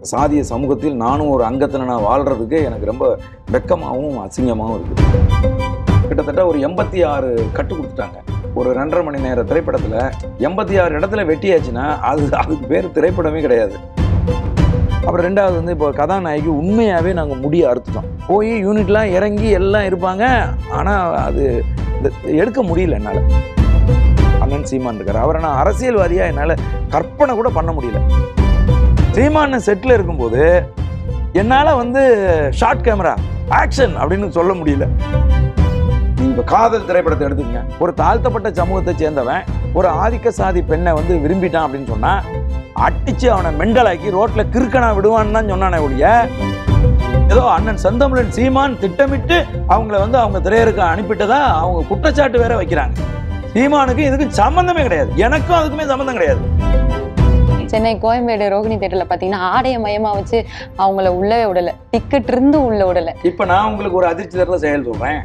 சாதிய சமூகத்தில் நானும் ஒரு அங்கத்தினனா வாழ்றதுக்கு எனக்கு ரொம்ப வெக்கமாகவும் அசிங்கமாகவும் இருக்குது கிட்டத்தட்ட ஒரு எண்பத்தி ஆறு கட்டு கொடுத்துட்டாங்க ஒரு ரெண்டரை மணி நேர திரைப்படத்தில் எண்பத்தி ஆறு இடத்துல வெட்டியாச்சுன்னா அது அதுக்கு பேர் திரைப்படமே கிடையாது அப்புறம் ரெண்டாவது வந்து இப்போ கதாநாயகி உண்மையாகவே நாங்கள் முடிய அறுத்துட்டோம் போய் யூனிட்லாம் இறங்கி எல்லாம் இருப்பாங்க ஆனால் அது இந்த- எடுக்க முடியல என்னால் அண்ணன் சீமான் இருக்கார் அவரை நான் அரசியல்வாதியாக என்னால் கற்பனை கூட பண்ண முடியல சீமான் செட்டில் இருக்கும்போது என்னால் வந்து ஷார்ட் கேமரா ஆக்ஷன் அப்படின்னு சொல்ல முடியல நீங்க இப்ப காதல் திரைப்படத்தை எடுத்துக்கங்க ஒரு தாழ்த்தப்பட்ட சமூகத்தை சேர்ந்தவன் ஒரு ஆதிக்க சாதி பெண்ணை வந்து விரும்பிட்டான் அப்படின்னு சொன்னா அடிச்சு அவனை மெண்டலாக்கி ரோட்ல கிறுக்கனா விடுவான்னு தான் சொன்னானே ஒழிய ஏதோ அண்ணன் செந்தமிழன் சீமான் திட்டமிட்டு அவங்கள வந்து அவங்க திரையருக்கு அனுப்பிட்டதா அவங்க குற்றச்சாட்டு வேற வைக்கிறாங்க சீமானுக்கு இதுக்கு சம்பந்தமே கிடையாது எனக்கும் அதுக்குமே சம்பந்தம் கிடையாது சென்னை கோயம்பேடு ரோகிணி தேட்டர்ல பாத்தீங்கன்னா ஆடைய மயமா வச்சு அவங்கள உள்ளவே விடல டிக்கெட் இருந்து உள்ள விடல இப்ப நான் உங்களுக்கு ஒரு அதிர்ச்சி தரல செயல் சொல்றேன்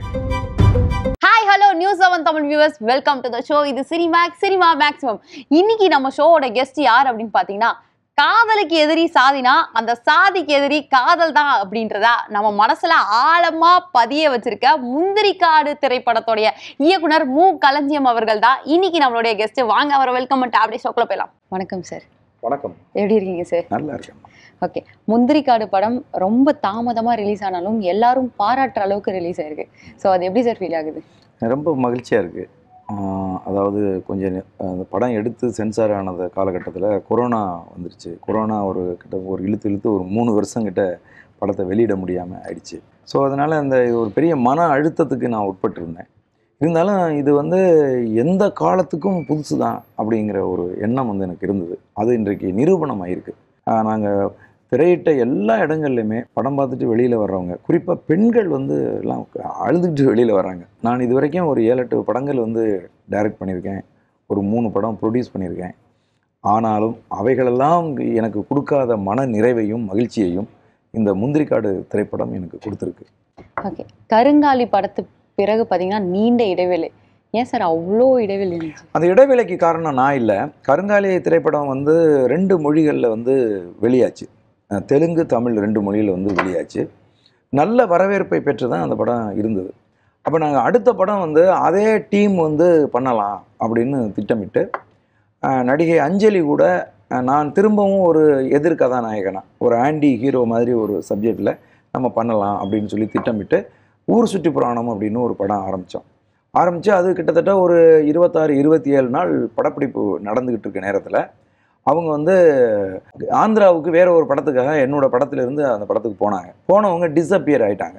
hi hello news seven Tamil viewers welcome to the show இது சினிமேக்ஸ் சினிமா மேக்ஸிமம் இன்னைக்கு நம்ம ஷோவோட கெஸ்ட் யார் அப்படின்னு பாத்தீங்கன்னா காதலுக்கு எதிரி சாதினா அந்த சாதிக்கு எதிரி காதல் தான் அப்படின்றதா நம்ம மனசுல ஆழமா பதிய வச்சிருக்க முந்திரிக்காடு திரைப்படத்துடைய இயக்குனர் மு களஞ்சியம் அவர்கள் தான் இன்னைக்கு நம்மளுடைய கெஸ்ட் வாங்க அவரை வெல்கம் பண்ணிட்டு அப்படியே ஷோக்குள்ள போயிடலாம் வணக்கம் சார் வணக்கம் எப்படி இருக்கீங்க சார் நல்லா இருக்கேன் ஓகே முந்திரிக்காடு படம் ரொம்ப தாமதமாக ரிலீஸ் ஆனாலும் எல்லாரும் பாராட்டுற அளவுக்கு ரிலீஸ் ஆயிருக்கு ஸோ அது எப்படி சார் ஃபீல் ஆகுது ரொம்ப மகிழ்ச்சியாக இருக்குது அதாவது கொஞ்சம் நெ- அந்த படம் எடுத்து சென்சார் ஆனது காலகட்டத்தில் கொரோனா வந்துருச்சு கொரோனா ஒரு கிட்ட ஒரு இழுத்து இழுத்து ஒரு மூணு வருஷம் கிட்ட படத்தை வெளியிட முடியாமல் ஆயிடுச்சு ஸோ அதனால் அந்த இது ஒரு பெரிய மன அழுத்தத்துக்கு நான் உட்பட்டிருந்தேன் இருந்தாலும் இது வந்து எந்த காலத்துக்கும் புதுசு தான் அப்படிங்கிற ஒரு எண்ணம் வந்து எனக்கு இருந்தது அது இன்றைக்கு நிரூபணம் ஆயிருக்கு நாங்கள் திரையிட்ட எல்லா இடங்கள்லையுமே படம் பார்த்துட்டு வெளியில் வர்றவங்க குறிப்பாக பெண்கள் வந்து எல்லாம் அழுதுகிட்டு வெளியில் வர்றாங்க நான் இது வரைக்கும் ஒரு ஏழு எட்டு படங்கள் வந்து டைரக்ட் பண்ணியிருக்கேன் ஒரு மூணு படம் ப்ரொடியூஸ் பண்ணியிருக்கேன் ஆனாலும் அவைகளெல்லாம் எனக்கு கொடுக்காத மன நிறைவையும் மகிழ்ச்சியையும் இந்த முந்திரிக்காடு திரைப்படம் எனக்கு கொடுத்துருக்கு ஓகே கருங்காலி படத்து பிறகு பார்த்தீங்கன்னா நீண்ட இடைவேளை ஏன் சார் அவ்வளோ இடைவெளி இருந்துச்சு அந்த இடைவேளைக்கு காரணம் நான் இல்லை கருங்காலி திரைப்படம் வந்து ரெண்டு மொழிகளில் வந்து வெளியாச்சு அஹ் தெலுங்கு தமிழ் ரெண்டு மொழியில் வந்து வெளியாச்சு நல்ல வரவேற்பை பெற்று தான் அந்த படம் இருந்தது அப்போ நாங்கள் அடுத்த படம் வந்து அதே டீம் வந்து பண்ணலாம் அப்படின்னு திட்டமிட்டு அஹ் நடிகை அஞ்சலி கூட அஹ் நான் திரும்பவும் ஒரு எதிர் கதாநாயகனா ஒரு ஆன்டி ஹீரோ மாதிரி ஒரு சப்ஜெக்டில் நம்ம பண்ணலாம் அப்படின்னு சொல்லி திட்டமிட்டு ஊர் சுற்றி புராணம் அப்படின்னு ஒரு படம் ஆரம்பித்தோம் ஆரம்பித்து அது கிட்டத்தட்ட ஒரு இருபத்தாறு இருபத்தி ஏழு நாள் படப்பிடிப்பு நடந்துக்கிட்டு இருக்க நேரத்தில் அவங்க வந்து ஆந்திராவுக்கு வேற ஒரு படத்துக்காக என்னோட படத்துல இருந்து அந்த படத்துக்கு போனாங்க போனவங்க டிஸப்பியர் ஆயிட்டாங்க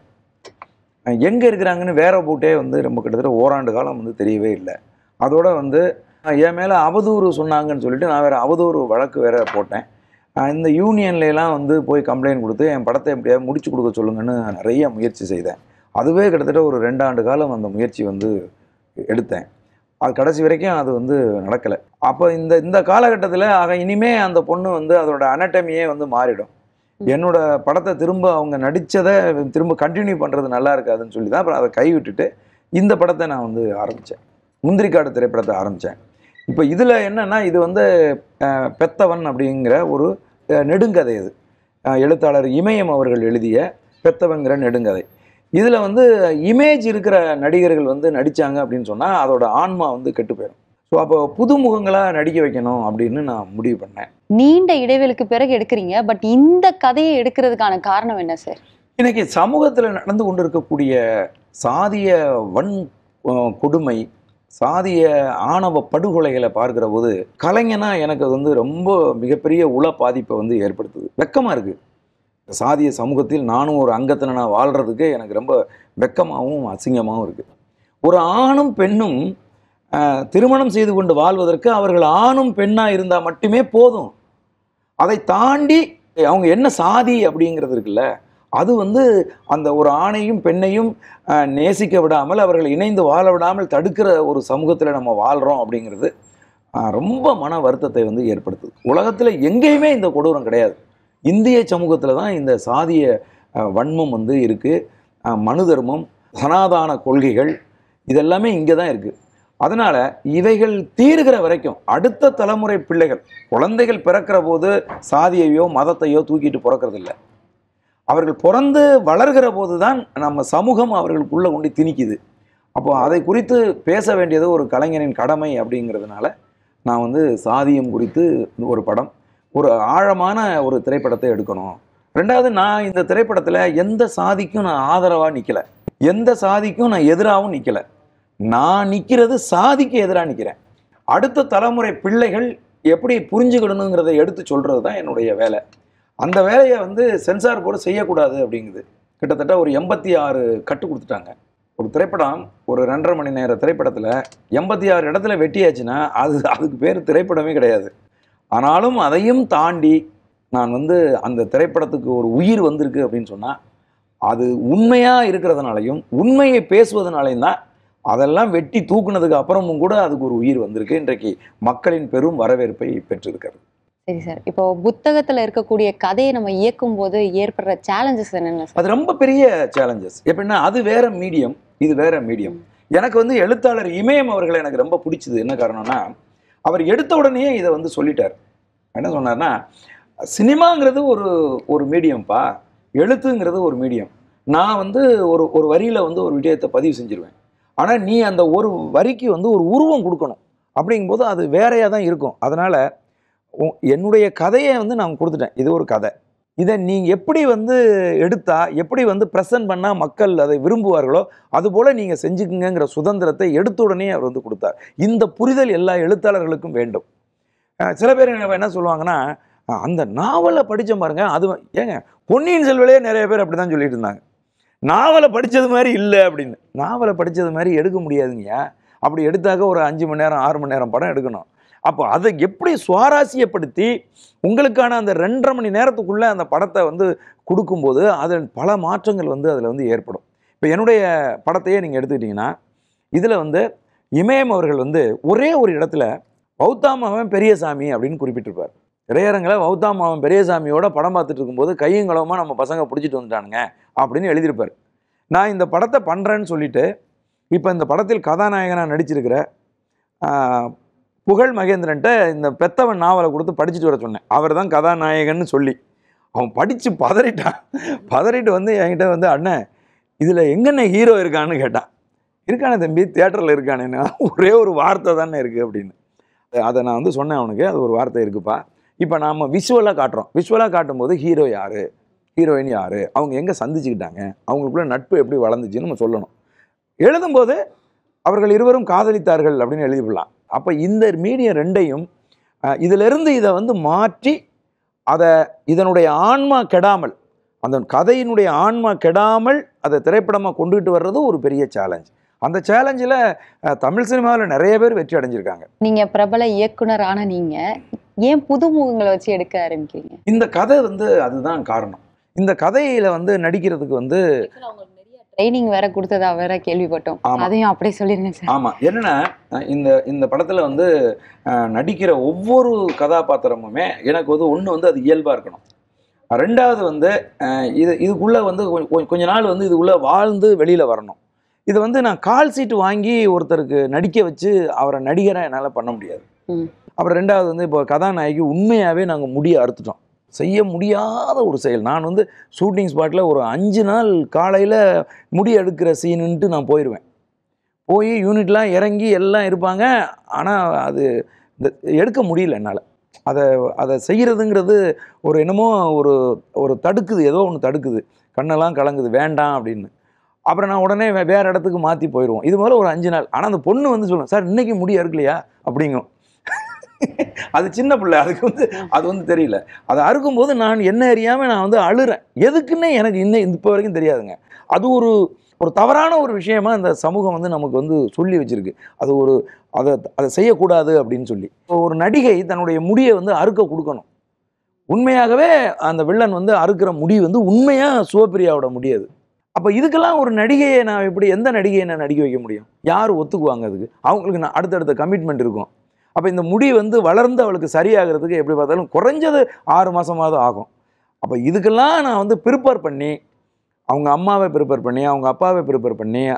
எங்கே இருக்கிறாங்கன்னு வேற போட்டே வந்து ரொம்ப கிட்டத்தட்ட ஓராண்டு காலம் வந்து தெரியவே இல்லை அதோட வந்து அஹ், என் மேலே அவதூறு சொன்னாங்கன்னு சொல்லிட்டு நான் வேற அவதூறு வழக்கு வேற போட்டேன் அஹ், இந்த யூனியன்ல எல்லாம் வந்து போய் கம்ப்ளைண்ட் கொடுத்து என் படத்தை எப்படியாவது முடிச்சு கொடுக்க சொல்லுங்கன்னு நிறைய முயற்சி செய்தேன் அதுவே கிட்டத்தட்ட ஒரு ரெண்டாண்டு காலம் அந்த முயற்சி வந்து எடுத்தேன் அது கடைசி வரைக்கும் அது வந்து நடக்கலை அப்போ இந்த இந்த காலகட்டத்தில் ஆக இனிமே அந்த பொண்ணு வந்து அதோட அனட்டமியே வந்து மாறிடும் என்னோட படத்தை திரும்ப அவங்க நடித்ததை திரும்ப கண்டினியூ பண்ணுறது நல்லா இருக்காதுன்னு சொல்லி தான் அப்புறம் அதை கைவிட்டுட்டு இந்த படத்தை நான் வந்து ஆரம்பித்தேன் முந்திரிக்காடு திரைப்படத்தை ஆரம்பித்தேன் இப்போ இதில் என்னன்னா இது வந்து அஹ், பெத்தவன் அப்படிங்கிற ஒரு அஹ், நெடுங்கதை இது அஹ், எழுத்தாளர் இமயம் அவர்கள் எழுதிய பெத்தவன்கிற நெடுங்கதை இதில் வந்து இமேஜ் இருக்கிற நடிகர்கள் வந்து நடித்தாங்க அப்படின்னு சொன்னால் அதோட ஆன்மா வந்து கெட்டு போயிடும் ஸோ அப்போ புதுமுகங்களாக நடிக்க வைக்கணும் அப்படின்னு நான் முடிவு பண்ணேன் நீண்ட இடைவெளிக்கு பிறகு எடுக்கிறீங்க பட் இந்த கதையை எடுக்கிறதுக்கான காரணம் என்ன சார் இன்னைக்கு சமூகத்தில் நடந்து கொண்டிருக்கக்கூடிய சாதிய வன் அஹ், கொடுமை சாதிய ஆணவ படுகொலைகளை பார்க்கிற போது கலைஞனா எனக்கு அது வந்து ரொம்ப மிகப்பெரிய உள பாதிப்பை வந்து ஏற்படுத்துது வெக்கமாக இருக்குது சாதிய சமூகத்தில் நானும் ஒரு அங்கத்தினனா வாழ்கிறதுக்கு எனக்கு ரொம்ப வெக்கமாகவும் அசிங்கமாகவும் இருக்குது ஒரு ஆணும் பெண்ணும் அஹ், திருமணம் செய்து கொண்டு வாழ்வதற்கு அவர்கள் ஆணும் பெண்ணாக இருந்தால் மட்டுமே போதும் அதை தாண்டி அவங்க என்ன சாதி அப்படிங்கிறது இருக்குல்ல அது வந்து அந்த ஒரு ஆணையும் பெண்ணையும் அஹ், நேசிக்க விடாமல் அவர்கள் இணைந்து வாழ விடாமல் தடுக்கிற ஒரு சமூகத்தில் நம்ம வாழ்கிறோம் அப்படிங்கிறது அஹ், ரொம்ப மன வருத்தத்தை வந்து ஏற்படுத்துது உலகத்தில் எங்கேயுமே இந்த கொடூரம் கிடையாது இந்திய சமூகத்தில் தான் இந்த சாதிய அஹ், வன்மம் வந்து இருக்குது மனு தர்மம் சனாதான கொள்கைகள் இதெல்லாமே இங்கே தான் இருக்குது அதனால இவைகள் தீருகிற வரைக்கும் அடுத்த தலைமுறை பிள்ளைகள் குழந்தைகள் பிறக்கிற போது சாதியையோ மதத்தையோ தூக்கிட்டு பிறக்கிறது இல்ல அவர்கள் பிறந்து வளர்கிற போது தான் நம்ம சமூகம் அவர்களுக்குள்ள கொண்டு திணிக்குது அப்போ அதை குறித்து பேச வேண்டியது ஒரு கலைஞனின் கடமை அப்படிங்கிறதுனால நான் வந்து சாதியம் குறித்து ஒரு படம் ஒரு ஆழமான ஒரு திரைப்படத்தை எடுக்கணும் ரெண்டாவது நான் இந்த திரைப்படத்தில் எந்த சாதிக்கும் நான் ஆதரவாக நிற்கலை எந்த சாதிக்கும் நான் எதிராகவும் நிற்கலை நான் நிற்கிறது சாதிக்கு எதிராக நிற்கிறேன் அடுத்த தலைமுறை பிள்ளைகள் எப்படி புரிஞ்சுக்கணுங்கிறதை எடுத்து சொல்கிறது தான் என்னுடைய வேலை அந்த வேலையை வந்து சென்சார் போர்டு செய்யக்கூடாது அப்படிங்குது கிட்டத்தட்ட ஒரு எண்பத்தி ஆறு கட்டு கொடுத்துட்டாங்க ஒரு திரைப்படம் ஒரு ரெண்டரை மணி நேர திரைப்படத்தில் எண்பத்தி ஆறு இடத்துல வெட்டியாச்சுன்னா அது அதுக்கு பேர் திரைப்படமே கிடையாது ஆனாலும் அதையும் தாண்டி நான் வந்து அந்த திரைப்படத்துக்கு ஒரு உயிர் வந்திருக்கு அப்படின்னு சொன்னால் அது உண்மையாக இருக்கிறதுனாலையும் உண்மையை பேசுவதனாலையும் தான் அதெல்லாம் வெட்டி தூக்குனதுக்கு அப்புறமும் கூட அதுக்கு ஒரு உயிர் வந்திருக்கு இன்றைக்கு மக்களின் பெரும் வரவேற்பை பெற்றிருக்கிறது சரி சார் இப்போ புத்தகத்துல இருக்கக்கூடிய கதையை நம்ம இயக்கும் போது ஏற்படுற சேலஞ்சஸ் என்னென்ன சார் அது ரொம்ப பெரிய சேலஞ்சஸ் எப்படின்னா அது வேற மீடியம் இது வேற மீடியம் எனக்கு வந்து எழுத்தாளர் இமயம் அவர்களை எனக்கு ரொம்ப பிடிச்சது என்ன காரணம்னா அவர் எடுத்த உடனே இதை வந்து சொல்லிட்டார் என்ன சொன்னார்னா சினிமாங்கிறது ஒரு ஒரு மீடியம்ப்பா எழுத்துங்கிறது ஒரு மீடியம் நான் வந்து ஒரு ஒரு வரியில் வந்து ஒரு விஷயத்தை பதிவு செஞ்சிருவேன் ஆனால் நீ அந்த ஒரு வரிக்கு வந்து ஒரு உருவம் கொடுக்கணும் அப்படிங்கும்போது அது வேறையாக தான் இருக்கும் அதனால் என்னுடைய கதையை வந்து நான் கொடுத்துட்டேன் இது ஒரு கதை இதை நீங்கள் எப்படி வந்து எடுத்தா எப்படி வந்து ப்ரெசன்ட் பண்ணால் மக்கள் அதை விரும்புவார்களோ அதுபோல் நீங்கள் செஞ்சுக்குங்கிற சுதந்திரத்தை எடுத்த உடனே அவர் வந்து கொடுத்தார் இந்த புரிதல் எல்லா எழுத்தாளர்களுக்கும் வேண்டும் அஹ் சில பேர் என்ன என்ன சொல்லுவாங்கன்னா அஹ் அந்த நாவலை படிச்ச பாருங்க அது ஏங்க பொன்னியின் செல்வலே நிறைய பேர் அப்படி தான் சொல்லிட்டு இருந்தாங்க நாவலை படித்தது மாதிரி இல்லை அப்படின்னு நாவலை படித்தது மாதிரி எடுக்க முடியாதுங்கய்யா அப்படி எடுத்தாக்க ஒரு அஞ்சு மணி நேரம் ஆறு மணி நேரம் படம் எடுக்கணும் அப்போ அதை எப்படி சுவாரஸ்யப்படுத்தி உங்களுக்கான அந்த ரெண்டரை மணி நேரத்துக்குள்ளே அந்த படத்தை வந்து கொடுக்கும்போது அதில் பல மாற்றங்கள் வந்து அதில் வந்து ஏற்படும் இப்போ என்னுடைய படத்தையே நீங்கள் எடுத்துக்கிட்டிங்கன்னா இதில் வந்து இமயம் அவர்கள் வந்து ஒரே ஒரு இடத்துல பௌத்தாமாவன் பெரியசாமி அப்படின்னு குறிப்பிட்டிருப்பார் இடையரங்கில் பௌத்தாமாவன் பெரியசாமியோட படம் பார்த்துட்டு இருக்கும்போது கையும் களவுமா நம்ம பசங்க பிடிச்சிட்டு வந்துட்டானுங்க அப்படின்னு எழுதியிருப்பார் நான் இந்த படத்தை பண்ணுறேன்னு சொல்லிட்டு இப்போ இந்த படத்தில் கதாநாயகனாக நடிச்சிருக்கிற ஆஹ், புகழ் மகேந்திரன்ட்ட இந்த பெத்தவன் நாவலை கொடுத்து படிச்சுட்டு வர சொன்னேன் அவர் தான் கதாநாயகன்னு சொல்லி அவன் படித்து பதறிட்டான் பதறிட்டு வந்து என்கிட்ட வந்து அண்ணன் இதில் எங்கண்ணே ஹீரோ இருக்கான்னு கேட்டான் இருக்கானே தம்பி தியேட்டரில் இருக்கானேன்னு ஒரே ஒரு வார்த்தை தானே இருக்குது அப்படின்னு அதை நான் வந்து சொன்னேன் அவனுக்கு அது ஒரு வார்த்தை இருக்குப்பா இப்போ நாம் விஷுவலாக காட்டுறோம் விஷுவலாக காட்டும்போது ஹீரோ யார் ஹீரோயின் யார் அவங்க எங்கே சந்திச்சுக்கிட்டாங்க அவங்களுக்குள்ள நட்பு எப்படி வளர்ந்துச்சுன்னு நம்ம சொல்லணும் எழுதும்போது அவர்கள் இருவரும் காதலித்தார்கள் அப்படின்னு எழுதிவிடலாம் அப்போ இந்த மீடியம் ரெண்டையும் அஹ், இதிலிருந்து இதை வந்து மாற்றி அதை இதனுடைய ஆன்மா கெடாமல் அந்த கதையினுடைய ஆன்மா கெடாமல் அதை திரைப்படமாக கொண்டுகிட்டு வர்றது ஒரு பெரிய சேலஞ்ச் அந்த சேலஞ்சில் தமிழ் சினிமாவில் நிறைய பேர் வெற்றி அடைஞ்சிருக்காங்க நீங்க பிரபல இயக்குனர் ஆன நீங்க ஏன் புதுமுகங்களை வச்சு எடுக்க ஆரம்பிக்கிறீங்க இந்த கதை வந்து அதுதான் காரணம் இந்த கதையில வந்து நடிக்கிறதுக்கு வந்து ட்ரைனிங் வேற கொடுத்ததா வேற கேள்விப்பட்டோம் ஆமா. அதையும் அப்படியே சொல்லிருங்க சார் ஆமாம் என்னன்னா அஹ் இந்த இந்த படத்தில் வந்து அஹ், நடிக்கிற ஒவ்வொரு கதாபாத்திரமுமே எனக்கு வந்து ஒன்று வந்து அது இயல்பாக இருக்கணும் ரெண்டாவது வந்து அஹ், இது இதுக்குள்ளே வந்து கொஞ்ச- கொஞ்ச- கொஞ்ச நாள் வந்து இதுக்குள்ளே வாழ்ந்து வெளியில் வரணும் இது வந்து நான் கால் சீட்டு வாங்கி ஒருத்தருக்கு நடிக்க வச்சு அவரை நடிகரை என்னால் பண்ண முடியாது ம். அப்புறம் ரெண்டாவது வந்து இப்போ கதாநாயகி உண்மையாகவே நாங்கள் முடிய அறுத்துட்டோம் செய்ய முடியாத ஒரு செயல் நான் வந்து ஷூட்டிங் ஸ்பாட்டில் ஒரு அஞ்சு நாள் காலையில் முடி எடுக்கிற சீனுன்ட்டு நான் போயிடுவேன் போய் யூனிட்லாம் இறங்கி எல்லாம் இருப்பாங்க ஆனால் அது இந்த எடுக்க முடியல என்னால் அதை அதை செய்கிறதுங்கிறது ஒரு என்னமோ ஒரு ஒரு தடுக்குது ஏதோ ஒன்று தடுக்குது கண்ணெல்லாம் கலங்குது வேண்டாம் அப்படின்னு அப்புறம் நான் உடனே வே- வேற இடத்துக்கு மாற்றி போயிடுவோம் இது மாதிரி ஒரு அஞ்சு நாள் ஆனால் அந்த பொண்ணு வந்து சொல்லும் சார் இன்னைக்கு முடி அறுக்கலையா அப்படிங்கும் அது சின்ன பிள்ளை அதுக்கு வந்து அது வந்து தெரியல அதை அறுக்கும்போது நான் என்ன அறியாமல் நான் வந்து அழுறேன் எதுக்குன்னே எனக்கு இன்னும் இப்போ வரைக்கும் தெரியாதுங்க அது ஒரு ஒரு தவறான ஒரு விஷயமா இந்த சமூகம் வந்து நமக்கு வந்து சொல்லி வச்சிருக்கு அது ஒரு அதை அதை செய்யக்கூடாது அப்படின்னு சொல்லி இப்போ ஒரு நடிகை தன்னுடைய முடியை வந்து அறுக்க கொடுக்கணும் உண்மையாகவே அந்த வில்லன் வந்து அறுக்கிற முடி வந்து உண்மையாக சிவப்பிரியாவோட முடியாது அப்போ இதுக்கெல்லாம் ஒரு நடிகையை நான் எப்படி எந்த நடிகையை நான் நடிக்க வைக்க முடியும் யார் ஒத்துக்குவாங்க அதுக்கு அவங்களுக்கு நான் அடுத்தடுத்த கமிட்மெண்ட் இருக்கும் அப்போ இந்த முடி வந்து வளர்ந்து அவளுக்கு சரியாகிறதுக்கு எப்படி பார்த்தாலும் குறைஞ்சது ஆறு மாதமாவது ஆகும் அப்போ இதுக்கெல்லாம் நான் வந்து ப்ரிப்பேர் பண்ணி அவங்க அம்மாவை ப்ரிப்பேர் பண்ணி அவங்க அப்பாவை ப்ரிப்பேர் பண்ணி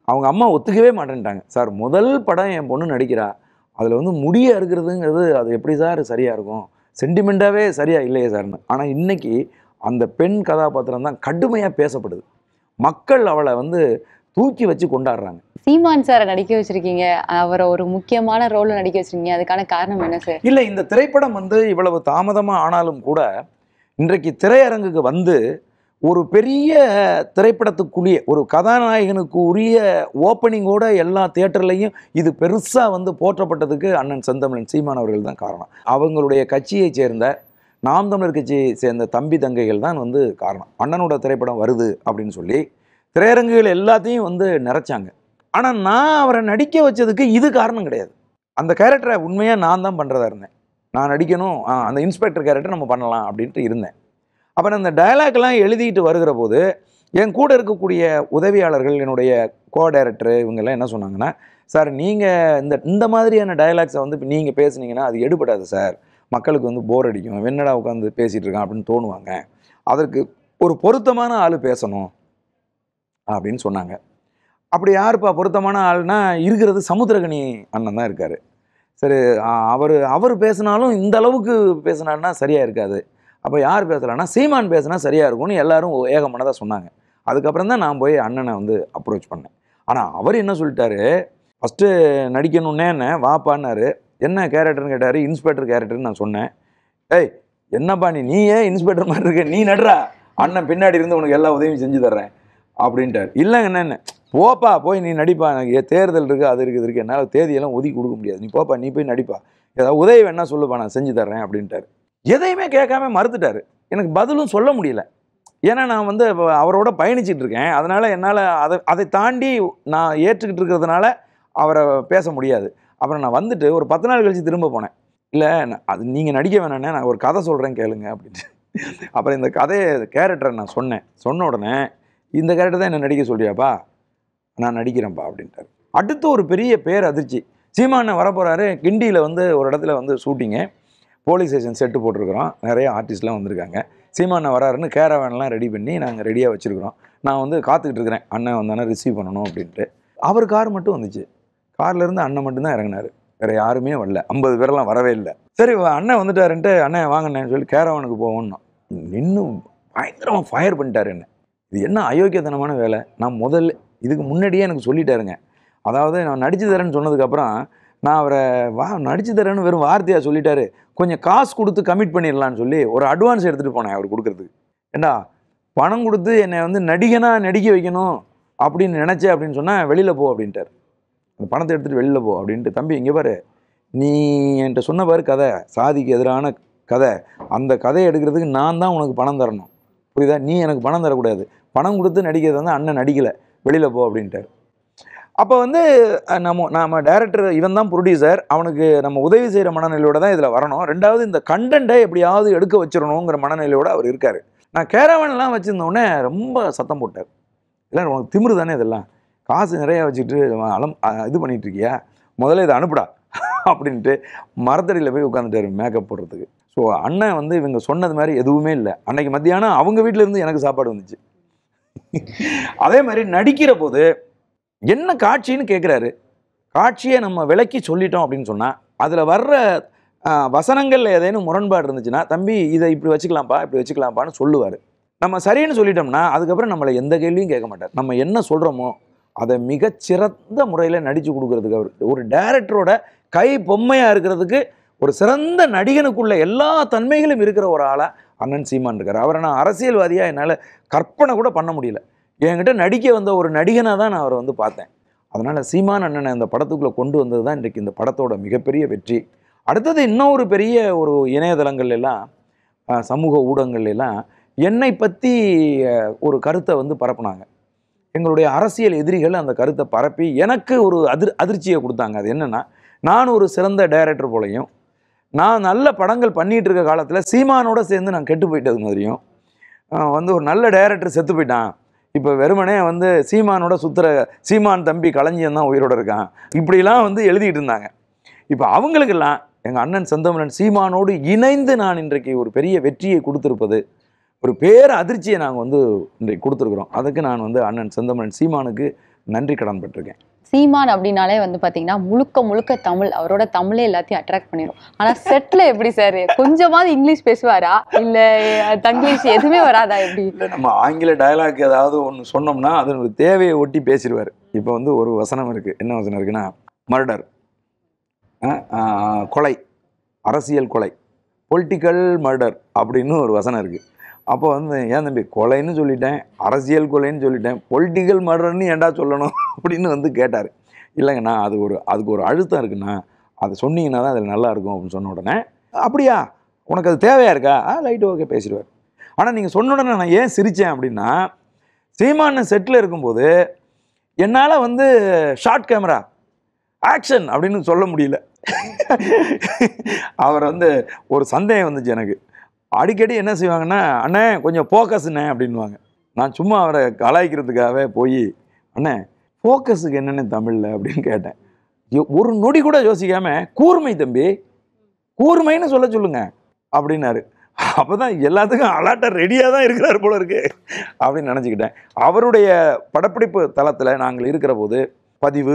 அவங்க அம்மா ஒத்துக்கவே மாட்டேன்ட்டாங்க சார் முதல் படம் என் பொண்ணு நடிக்கிறா அதில் வந்து முடிய இருக்கிறதுங்கிறது அது எப்படி சார் சரியாக இருக்கும் சென்டிமெண்ட்டாகவே சரியாக இல்லையே சார்னு ஆனால் இன்னைக்கு அந்த பெண் கதாபாத்திரம் தான் கடுமையாக பேசப்படுது மக்கள் அவளை வந்து தூக்கி வச்சு கொண்டாடுறாங்க சீமான் சாரை நடிக்க வச்சிருக்கீங்க அவரை ஒரு முக்கியமான ரோல்ல நடிக்க வச்சிருக்கீங்க அதுக்கான காரணம் என்ன சார் இல்லை இந்த திரைப்படம் வந்து இவ்வளவு தாமதமாக ஆனாலும் கூட இன்றைக்கு திரையரங்குக்கு வந்து ஒரு பெரிய திரைப்படத்துக்குரிய ஒரு கதாநாயகனுக்கு உரிய ஓப்பனிங்கோட எல்லா தியேட்டர்லையும் இது பெருசாக வந்து போற்றப்பட்டதுக்கு அண்ணன் செந்தமிழன் சீமான் அவர்கள் தான் காரணம் அவங்களுடைய கட்சியைச் சேர்ந்த நாம் தமிழர் கட்சியை சேர்ந்த தம்பி தங்கைகள் தான் வந்து காரணம் அண்ணனோட திரைப்படம் வருது அப்படின்னு சொல்லி திரையரங்குகள் எல்லாத்தையும் வந்து நிறைச்சாங்க ஆனால் நான் அவரை நடிக்க வச்சதுக்கு இது காரணம் கிடையாது அந்த கேரக்டரை உண்மையாக நான் தான் பண்ணுறதா இருந்தேன் நான் நடிக்கணும் ஆ, அந்த இன்ஸ்பெக்டர் கேரக்டர் நம்ம பண்ணலாம் அப்படின்ட்டு இருந்தேன் அப்புறம் அந்த டயலாக்லாம் எழுதிட்டு வருகிற போது என் கூட இருக்கக்கூடிய உதவியாளர்கள் என்னுடைய கோ டைரக்டர் இவங்கெல்லாம் என்ன சொன்னாங்கன்னா சார் நீங்கள் இந்த இந்த மாதிரியான டயலாக்ஸை வந்து இப்போ நீங்கள் பேசுனீங்கன்னா அது எடுபடாது சார் மக்களுக்கு வந்து போர் அடிக்கும் என்னடா உட்காந்து பேசிகிட்டு இருக்கான் அப்படின்னு தோணுவாங்க அதற்கு ஒரு பொருத்தமான ஆள் பேசணும் அப்படின்னு சொன்னாங்க அப்படி யாருப்பா பொருத்தமான ஆள்னா இருக்கிறது சமுத்திரகனி அண்ணன் தான் இருக்கார் சரி அவர் அவர் பேசினாலும் இந்த அளவுக்கு பேசினாருன்னா சரியாக இருக்காது அப்போ யார் பேசலான்னா சீமான் பேசினா சரியாக இருக்கும்னு எல்லாரும் ஏகமனதாக சொன்னாங்க அதுக்கப்புறம் தான் நான் போய் அண்ணனை வந்து அப்ரோச் பண்ணேன் ஆனால் அவர் என்ன சொல்லிட்டாரு ஃபஸ்ட்டு நடிக்கணுன்னே என்ன வாப்பான்னாரு என்ன கேரக்டர்னு கேட்டார் இன்ஸ்பெக்டர் கேரக்டர்னு நான் சொன்னேன் ஏய் என்னப்பா நீ நீ ஏன் இன்ஸ்பெக்டர் மாதிரி இருக்க நீ நடுறா அண்ணன் பின்னாடி இருந்து உனக்கு எல்லா உதவியும் செஞ்சு தர்றேன் அப்படின்ட்டார் இல்லைங்க என்ன போப்பா போய் நீ நடிப்பா எனக்கு ஏ- தேர்தல் இருக்குது அது இருக்குது இருக்குது என்னால் தேதியெல்லாம் ஒதுக்கி கொடுக்க முடியாது நீ போப்பா நீ போய் நடிப்பா ஏதாவது உதவி வேணா சொல்லுப்பா நான் செஞ்சு தர்றேன் அப்படின்ட்டார் எதையுமே கேட்காம மறுத்துட்டாரு எனக்கு பதிலும் சொல்ல முடியல ஏன்னா நான் வந்து இப்ப அவரோட பயணிச்சிட்டு இருக்கேன் அதனால் என்னால் அதை அதை தாண்டி நான் ஏற்றுக்கிட்டு இருக்கிறதுனால அவரை பேச முடியாது அப்புறம் நான் வந்துட்டு ஒரு பத்து நாள் கழிச்சு திரும்ப போனேன் இல்லை அது நீங்கள் நடிக்க வேணாண்ணே நான் ஒரு கதை சொல்கிறேன் கேளுங்க அப்படின்ட்டு அப்புறம் இந்த கதையை கேரக்டரை நான் சொன்னேன் சொன்ன உடனே இந்த கேரக்டர் தான் என்ன நடிக்க சொல்றியாப்பா நான் நடிக்கிறேன்ப்பா அப்படின்ட்டார் அடுத்து ஒரு பெரிய பேர் அதிர்ச்சி சீமானை வரப்போகிறாரு கிண்டியில் வந்து ஒரு இடத்துல வந்து ஷூட்டிங்கு போலீஸ் ஸ்டேஷன் செட்டு போட்டிருக்கிறோம் நிறைய ஆர்டிஸ்ட்லாம் வந்திருக்காங்க சீமானை வராருன்னு கேரவேன்லாம் ரெடி பண்ணி நாங்கள் ரெடியாக வச்சுருக்கிறோம் நான் வந்து காத்துக்கிட்டு இருக்கிறேன் அண்ணன் வந்தானே ரிசீவ் பண்ணணும் அப்படின்ட்டு அவர் கார் மட்டும் வந்துச்சு கார்லேருந்து அண்ணன் மட்டும்தான் இறங்கினார் வேறு யாருமே வரல ஐம்பது பேரெல்லாம் வரவே இல்லை சரி வா, அண்ணன் வந்துட்டாருன்ட்டு அண்ணன் வாங்கண்ணேன்னு சொல்லி கேரவனுக்கு போவோம்னோம் நின்று பயங்கரமாக ஃபயர் பண்ணிட்டாரு என்ன இது என்ன அயோக்கியத்தனமான வேலை நான் முதல்ல இதுக்கு முன்னாடியே எனக்கு சொல்லிட்டாருங்க அதாவது நான் நடிச்சு தரேன்னு சொன்னதுக்கப்புறம் நான் அவரை வா நடிச்சு தரேன்னு வெறும் வார்த்தையாக சொல்லிட்டாரு கொஞ்சம் காசு கொடுத்து கமிட் பண்ணிடலான்னு சொல்லி ஒரு அட்வான்ஸ் எடுத்துகிட்டு போனேன் அவர் கொடுக்குறதுக்கு ஏண்டா பணம் கொடுத்து என்னை வந்து நடிகனா நடிக்க வைக்கணும் அப்படின்னு நினச்சேன் அப்படின்னு சொன்னால் வெளியில் போ அப்படின்ட்டார் அந்த பணத்தை எடுத்துகிட்டு வெளியில் போ அப்படின்ட்டு தம்பி இங்கே பாரு நீ என்கிட்ட சொன்ன பாரு கதை சாதிக்கு எதிரான கதை அந்த கதையை எடுக்கிறதுக்கு நான் தான் உனக்கு பணம் தரணும் புரியுதா நீ எனக்கு பணம் தரக்கூடாது பணம் கொடுத்து நடிக்கிறது வந்து அண்ணன் நடிக்கலை வெளியில் போ அப்படின்ட்டார் அப்போ வந்து அஹ், நம்ம நம்ம டேரக்டர் இவன் தான் ப்ரொடியூசர் அவனுக்கு நம்ம உதவி செய்கிற மனநிலையோட தான் இதில் வரணும் ரெண்டாவது இந்த கண்டென்ட்டை எப்படியாவது எடுக்க வச்சிடணுங்கிற மனநிலையோட அவர் இருக்கார் நான் கேரவன்லாம் வச்சுருந்தோடனே ரொம்ப சத்தம் போட்டார் இல்லை உனக்கு திமிரு தானே இதெல்லாம் காசு நிறையா வச்சுட்டு அலம் அஹ், இது பண்ணிட்டு இருக்கியா முதல்ல இதை அனுப்புடா அப்படின்ட்டு மரத்தடியில் போய் உட்காந்துட்டாரு மேக்கப் போடுறதுக்கு ஸோ அண்ணன் வந்து இவங்க சொன்னது மாதிரி எதுவுமே இல்லை அன்னைக்கு மத்தியானம் அவங்க வீட்ல இருந்து எனக்கு சாப்பாடு வந்துச்சு அதே மாதிரி நடிக்கிற போது என்ன காட்சின்னு கேட்குறாரு காட்சியை நம்ம விளக்கி சொல்லிட்டோம் அப்படின்னு சொன்னால் அதில் வர்ற ஆஹ், வசனங்கள்ல ஏதேனும் முரண்பாடு இருந்துச்சுன்னா தம்பி இதை இப்படி வச்சுக்கலாம்ப்பா இப்படி வச்சுக்கலாம்ப்பான்னு சொல்லுவார் நம்ம சரின்னு சொல்லிட்டோம்னா அதுக்கப்புறம் நம்மளை எந்த கேள்வியும் கேட்க மாட்டார் நம்ம என்ன சொல்கிறோமோ அதை மிகச்சிறந்த முறையில் நடித்து கொடுக்கறதுக்கு அவர் ஒரு டைரக்டரோட கை பொம்மையாக இருக்கிறதுக்கு ஒரு சிறந்த நடிகனுக்குள்ள எல்லா தன்மைகளும் இருக்கிற ஒரு ஆளாக அண்ணன் சீமான் இருக்கார் அவரை நான் அரசியல்வாதியாக என்னால் கற்பனை கூட பண்ண முடியல என்கிட்ட நடிக்க வந்த ஒரு நடிகனாக தான் நான் அவரை வந்து பார்த்தேன் அதனால் சீமான் அண்ணனை இந்த படத்துக்குள்ளே கொண்டு வந்தது தான் இன்றைக்கு இந்த படத்தோட மிகப்பெரிய வெற்றி அடுத்தது இன்னொரு பெரிய ஒரு இணையதளங்கள் எல்லாம் அஹ், சமூக ஊடகங்கள் எல்லாம் என்னை பற்றி அஹ், ஒரு கருத்தை வந்து பரப்புனாங்க எங்களுடைய அரசியல் எதிரிகள் அந்த கருத்தை பரப்பி எனக்கு ஒரு அதிர் அதிர்ச்சியை கொடுத்தாங்க அது என்னென்னா நான் ஒரு சிறந்த டைரக்டர் போலையும் நான் நல்ல படங்கள் பண்ணிகிட்டு இருக்க காலத்தில் சீமானோட சேர்ந்து நான் கெட்டு போயிட்டது மாதிரியும் அஹ், வந்து ஒரு நல்ல டைரக்டர் செத்து போயிட்டான் இப்போ வெறுமனே வந்து சீமானோட சுத்துற சீமான் தம்பி களஞ்சியம் தான் உயிரோட இருக்கான் இப்படிலாம் வந்து எழுதிட்டு இருந்தாங்க இப்போ அவங்களுக்கெல்லாம் எங்கள் அண்ணன் செந்தமிழன் சீமானோடு இணைந்து நான் இன்றைக்கு ஒரு பெரிய வெற்றியை கொடுத்துருப்பது ஒரு பேர அதிர்ச்சியை நாங்கள் வந்து இன்றைக்கு கொடுத்துருக்குறோம் அதுக்கு நான் வந்து அண்ணன் செந்தமிழன் சீமானுக்கு நன்றி கடன் பட்டிருக்கேன் சீமான் அப்படின்னாலே வந்து பாத்தீங்கன்னா முழுக்க முழுக்க தமிழ் அவரோட தமிழே எல்லாத்தையும் அட்ராக்ட் பண்ணிடும் ஆனா செட்ல எப்படி சார் கொஞ்சமாவது இங்கிலீஷ் பேசுவாரா இல்ல தங்கிலீஷ் எதுவுமே வராதா எப்படி இல்லை நம்ம ஆங்கில டயலாக் ஏதாவது ஒன்று சொன்னோம்னா அதனுடைய தேவையை ஒட்டி பேசிடுவார் இப்போ வந்து ஒரு வசனம் இருக்குது என்ன வசனம் இருக்குன்னா மர்டர் கொலை அரசியல் கொலை பொலிட்டிக்கல் மர்டர் அப்படின்னு ஒரு வசனம் இருக்குது அப்போ வந்து ஏன் தம்பி கொலைன்னு சொல்லிட்டேன் அரசியல் கொலைன்னு சொல்லிட்டேன் பொலிட்டிக்கல் மர்டர்னு ஏன்டா சொல்லணும் அப்படின்னு வந்து கேட்டார் இல்லைங்கண்ணா அது ஒரு அதுக்கு ஒரு அழுத்தம் இருக்குண்ணா அதை சொன்னீங்கன்னா தான் அதில் நல்லா இருக்கும் அப்படின்னு சொன்ன உடனே அப்படியா உனக்கு அது தேவையா இருக்கா ஆ லைட் ஓகே பேசிடுவார் ஆனால் நீங்கள் சொன்ன உடனே நான் ஏன் சிரித்தேன் அப்படின்னா சீமான் செட்டில் இருக்கும்போது என்னால் வந்து ஷார்ட் கேமரா ஆக்ஷன் அப்படின்னு சொல்ல முடியல அவர் வந்து ஒரு சந்தேகம் வந்துச்சு எனக்கு அடிக்கடி என்ன செய்வாங்கன்னா அண்ணே கொஞ்சம் ஃபோக்கஸ்ண்ணே அப்படின்வாங்க நான் சும்மா அவரை கலாய்க்கிறதுக்காகவே போய் அண்ணே ஃபோக்கஸுக்கு என்னென்ன தமிழில் அப்படின்னு கேட்டேன் யோ- ஒரு நொடி கூட யோசிக்காம கூர்மை தம்பி கூர்மைன்னு சொல்ல சொல்லுங்க அப்படின்னாரு அப்பதான் எல்லாத்துக்கும் அலாட்டாக ரெடியாக தான் இருக்கிறாரு போல இருக்கு அப்படின்னு நினச்சிக்கிட்டேன் அவருடைய படப்பிடிப்பு தளத்தில் நாங்கள் இருக்கிற போது பதிவு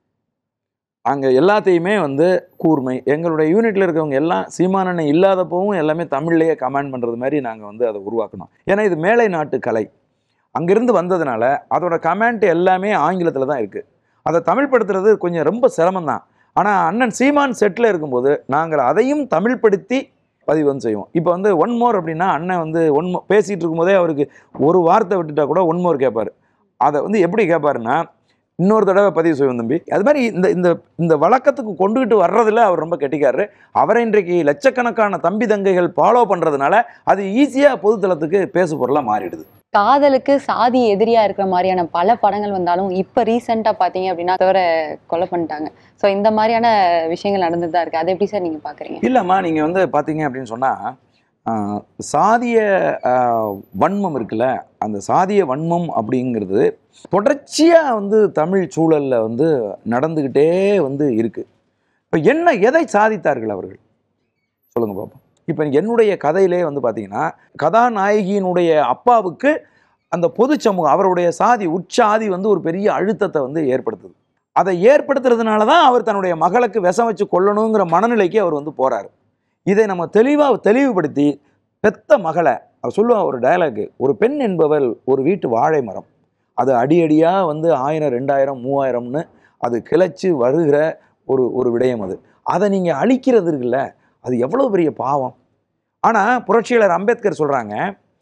அங்கே எல்லாத்தையுமே வந்து கூர்மை எங்களுடைய யூனிட்டில் இருக்கவங்க எல்லாம் சீமானண்ணன் இல்லாதப்பவும் எல்லாமே தமிழ்லேயே கமெண்ட் பண்ணுறது மாதிரி நாங்கள் வந்து அதை உருவாக்கணும் ஏன்னா இது மேலை நாட்டு கலை அங்கிருந்து வந்ததுனால அதோட கமெண்ட் எல்லாமே ஆங்கிலத்தில் தான் இருக்குது அதை தமிழ் படுத்துறது கொஞ்சம் ரொம்ப சிரமம்தான் ஆனால் அண்ணன் சீமான் செட்டில் இருக்கும்போது நாங்கள் அதையும் தமிழ்படுத்தி பதிவு வந்து செய்வோம் இப்போ வந்து ஒன் மோர் அப்படின்னா அண்ணன் வந்து ஒன் மோ பேசிகிட்டு இருக்கும்போதே அவருக்கு ஒரு வார்த்தை விட்டுட்டா கூட ஒன் மோர் கேட்பார் அதை வந்து எப்படி கேட்பாருன்னா இன்னொரு தடவை பதிவு செய்வோம் தம்பி அது மாதிரி இந்த இந்த இந்த வழக்கத்துக்கு கொண்டுகிட்டு வர்றதுல அவர் ரொம்ப கெட்டிக்காரரு அவரை இன்றைக்கு லட்சக்கணக்கான தம்பி தங்கைகள் ஃபாலோ பண்ணுறதுனால அது ஈஸியாக பொதுத்தளத்துக்கு பேசு பொருளாக மாறிடுது காதலுக்கு சாதி எதிரியா இருக்கிற மாதிரியான பல படங்கள் வந்தாலும் இப்ப ரீசெண்டா பாத்தீங்க அப்படின்னா தவிர கொலை பண்ணிட்டாங்க சோ இந்த மாதிரியான விஷயங்கள் நடந்துட்டு தான் இருக்கு அதை எப்படி சார் நீங்க பாக்குறீங்க இல்லைம்மா நீங்கள் வந்து பார்த்தீங்க அப்படின்னு சொன்னால் சாதிய ஆஹ், வன்மம் இருக்குல்ல அந்த சாதிய வன்மம் அப்படிங்கிறது தொடர்ச்சியாக வந்து தமிழ் சூழலில் வந்து நடந்துக்கிட்டே வந்து இருக்குது இப்போ என்ன எதை சாதித்தார்கள் அவர்கள் சொல்லுங்கள் பாப்போம் இப்போ என்னுடைய கதையிலே வந்து பார்த்தீங்கன்னா கதாநாயகியினுடைய அப்பாவுக்கு அந்த பொது சமூகம் அவருடைய சாதி உச்சாதி வந்து ஒரு பெரிய அழுத்தத்தை வந்து ஏற்படுத்துது அதை ஏற்படுத்துறதுனால தான் அவர் தன்னுடைய மகளுக்கு விஷம் வச்சு கொல்லணுங்கிற மனநிலைக்கு அவர் வந்து போறாரு இதை நம்ம தெளிவாக தெளிவுபடுத்தி பெத்த மகளை அவர் சொல்லுவா ஒரு டயலாக் ஒரு பெண் என்பவள் ஒரு வீட்டு வாழை மரம் அது அடி அடியாக வந்து ஆயிரம் ரெண்டாயிரம் மூவாயிரம்னு அது கிளச்சி வருகிற ஒரு ஒரு விடயம் அது அதை நீங்கள் அழிக்கிறது இருக்குல்ல அது எவ்வளோ பெரிய பாவம் ஆனால் புரட்சியாளர் அம்பேத்கர் சொல்கிறாங்க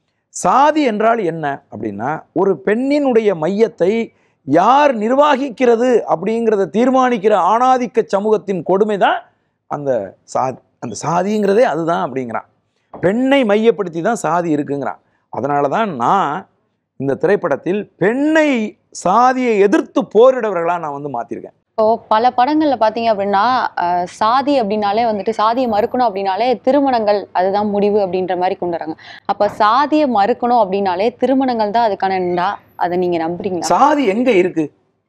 சாதி என்றால் என்ன அப்படின்னா ஒரு பெண்ணினுடைய மையத்தை யார் நிர்வாகிக்கிறது அப்படிங்கிறத தீர்மானிக்கிற ஆணாதிக்க சமூகத்தின் கொடுமை தான் அந்த சாதி அந்த சாதிங்கிறதே அதுதான் அப்படிங்கிறான் பெண்ணை மையப்படுத்தி தான் சாதி இருக்குங்கிறான் அதனால தான் நான் இந்த திரைப்படத்தில் பெண்ணை சாதியை எதிர்த்து போரிடவர்களாக நான் வந்து மாற்றிருக்கேன் இப்போ பல படங்கள்ல பாத்தீங்க அப்படின்னா அஹ், சாதி அப்படின்னாலே வந்துட்டு சாதியை மறுக்கணும் அப்படின்னாலே திருமணங்கள் அதுதான் முடிவு அப்படின்ற மாதிரி கொண்டு வராங்க அப்ப சாதியை மறுக்கணும் அப்படின்னாலே திருமணங்கள் தான் அதுக்கான நின்றா அதை நீங்க நம்புறீங்களா சாதி எங்க இருக்கு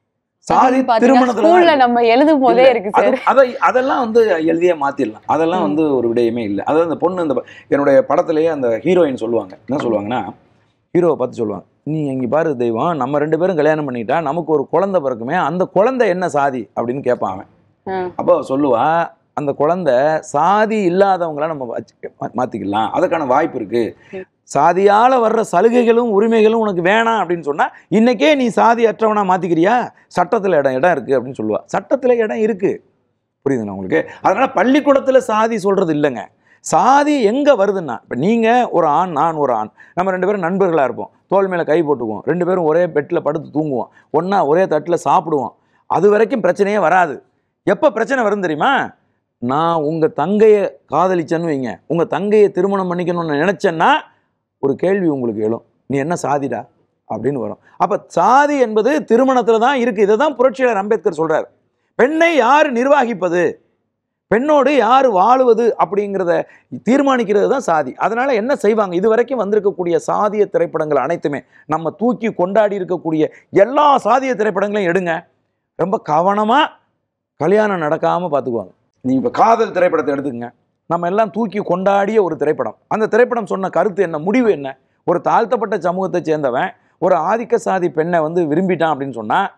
சாதி திருமணத்துல தான் ஸ்கூல்ல இருக்கு. நம்ம எழுதும் போதே இல்ல, இருக்கு அது- சார் அதை அதெல்லாம் வந்து எழுதியே மாத்திடலாம் அதெல்லாம் ம். வந்து ஒரு விடயமே இல்லை அதாவது அந்த பொண்ணு அந்த ப- என்னுடைய படத்திலேயே அந்த ஹீரோயின் சொல்லுவாங்க என்ன சொல்லுவாங்கன்னா ஹீரோவை பார்த்து சொல்லுவாங்க நீ இங்கே பாரு தெய்வம் நம்ம ரெண்டு பேரும் கல்யாணம் பண்ணிட்டா நமக்கு ஒரு குழந்தை பிறக்குமே அந்த குழந்தை என்ன சாதி அப்படின்னு கேட்பான் அவன் ம். அப்போ அவ சொல்லுவா அந்த குழந்தை சாதி இல்லாதவங்கள நம்ம வச்சு- மா- மாத்திக்கலாம் அதுக்கான வாய்ப்பு இருக்கு ம். சாதியால வர்ற சலுகைகளும் உரிமைகளும் உனக்கு வேணாம் அப்படின்னு சொன்னா இன்னைக்கே நீ சாதி அற்றவனா மாத்திக்கிறியா சட்டத்துல இடம் இடம் இருக்கு அப்படின்னு சொல்லுவா சட்டத்துல இடம் இருக்கு புரியுதுங்களா உங்களுக்கு அதனால பள்ளிக்கூடத்துல சாதி சொல்றது இல்லைங்க சாதி எங்க வருதுன்னா இப்போ நீங்க ஒரு ஆண் நான் ஒரு ஆண் நம்ம ரெண்டு பேரும் நண்பர்களா இருப்போம் தோள் மேல கை போட்டுக்குவோம் ரெண்டு பேரும் ஒரே பெட்டில் படுத்து தூங்குவோம் ஒண்ணா ஒரே தட்டுல சாப்பிடுவோம் அது வரைக்கும் பிரச்சனையே வராது எப்போ பிரச்சனை வரும் தெரியுமா நான் உங்கள் தங்கையை காதலிச்சேன்னு வைங்க உங்கள் தங்கையை திருமணம் பண்ணிக்கணும்னு நினச்சேன்னா ஒரு கேள்வி உங்களுக்கு எழும் நீ என்ன சாதிடா அப்படின்னு வரும் அப்போ சாதி என்பது திருமணத்தில் தான் இருக்குது இதை தான் புரட்சியாளர் அம்பேத்கர் சொல்கிறார் பெண்ணை யார் நிர்வாகிப்பது பெண்ணோடு யார் வாழுவது அப்படிங்கிறத தீர்மானிக்கிறது தான் சாதி அதனால என்ன செய்வாங்க இது வரைக்கும் வந்திருக்கக்கூடிய சாதிய திரைப்படங்கள் அனைத்துமே நம்ம தூக்கி கொண்டாடி இருக்கக்கூடிய எல்லா சாதிய திரைப்படங்களையும் எடுங்க ரொம்ப கவனமாக கல்யாணம் நடக்காமல் பார்த்துக்குவாங்க நீங்கள் இப்போ காதல் திரைப்படத்தை எடுத்துக்கங்க நம்ம எல்லாம் தூக்கி கொண்டாடிய ஒரு திரைப்படம் அந்த திரைப்படம் சொன்ன கருத்து என்ன முடிவு என்ன ஒரு தாழ்த்தப்பட்ட சமூகத்தை சேர்ந்தவன் ஒரு ஆதிக்க சாதி பெண்ணை வந்து விரும்பிட்டான் அப்படின்னு சொன்னால்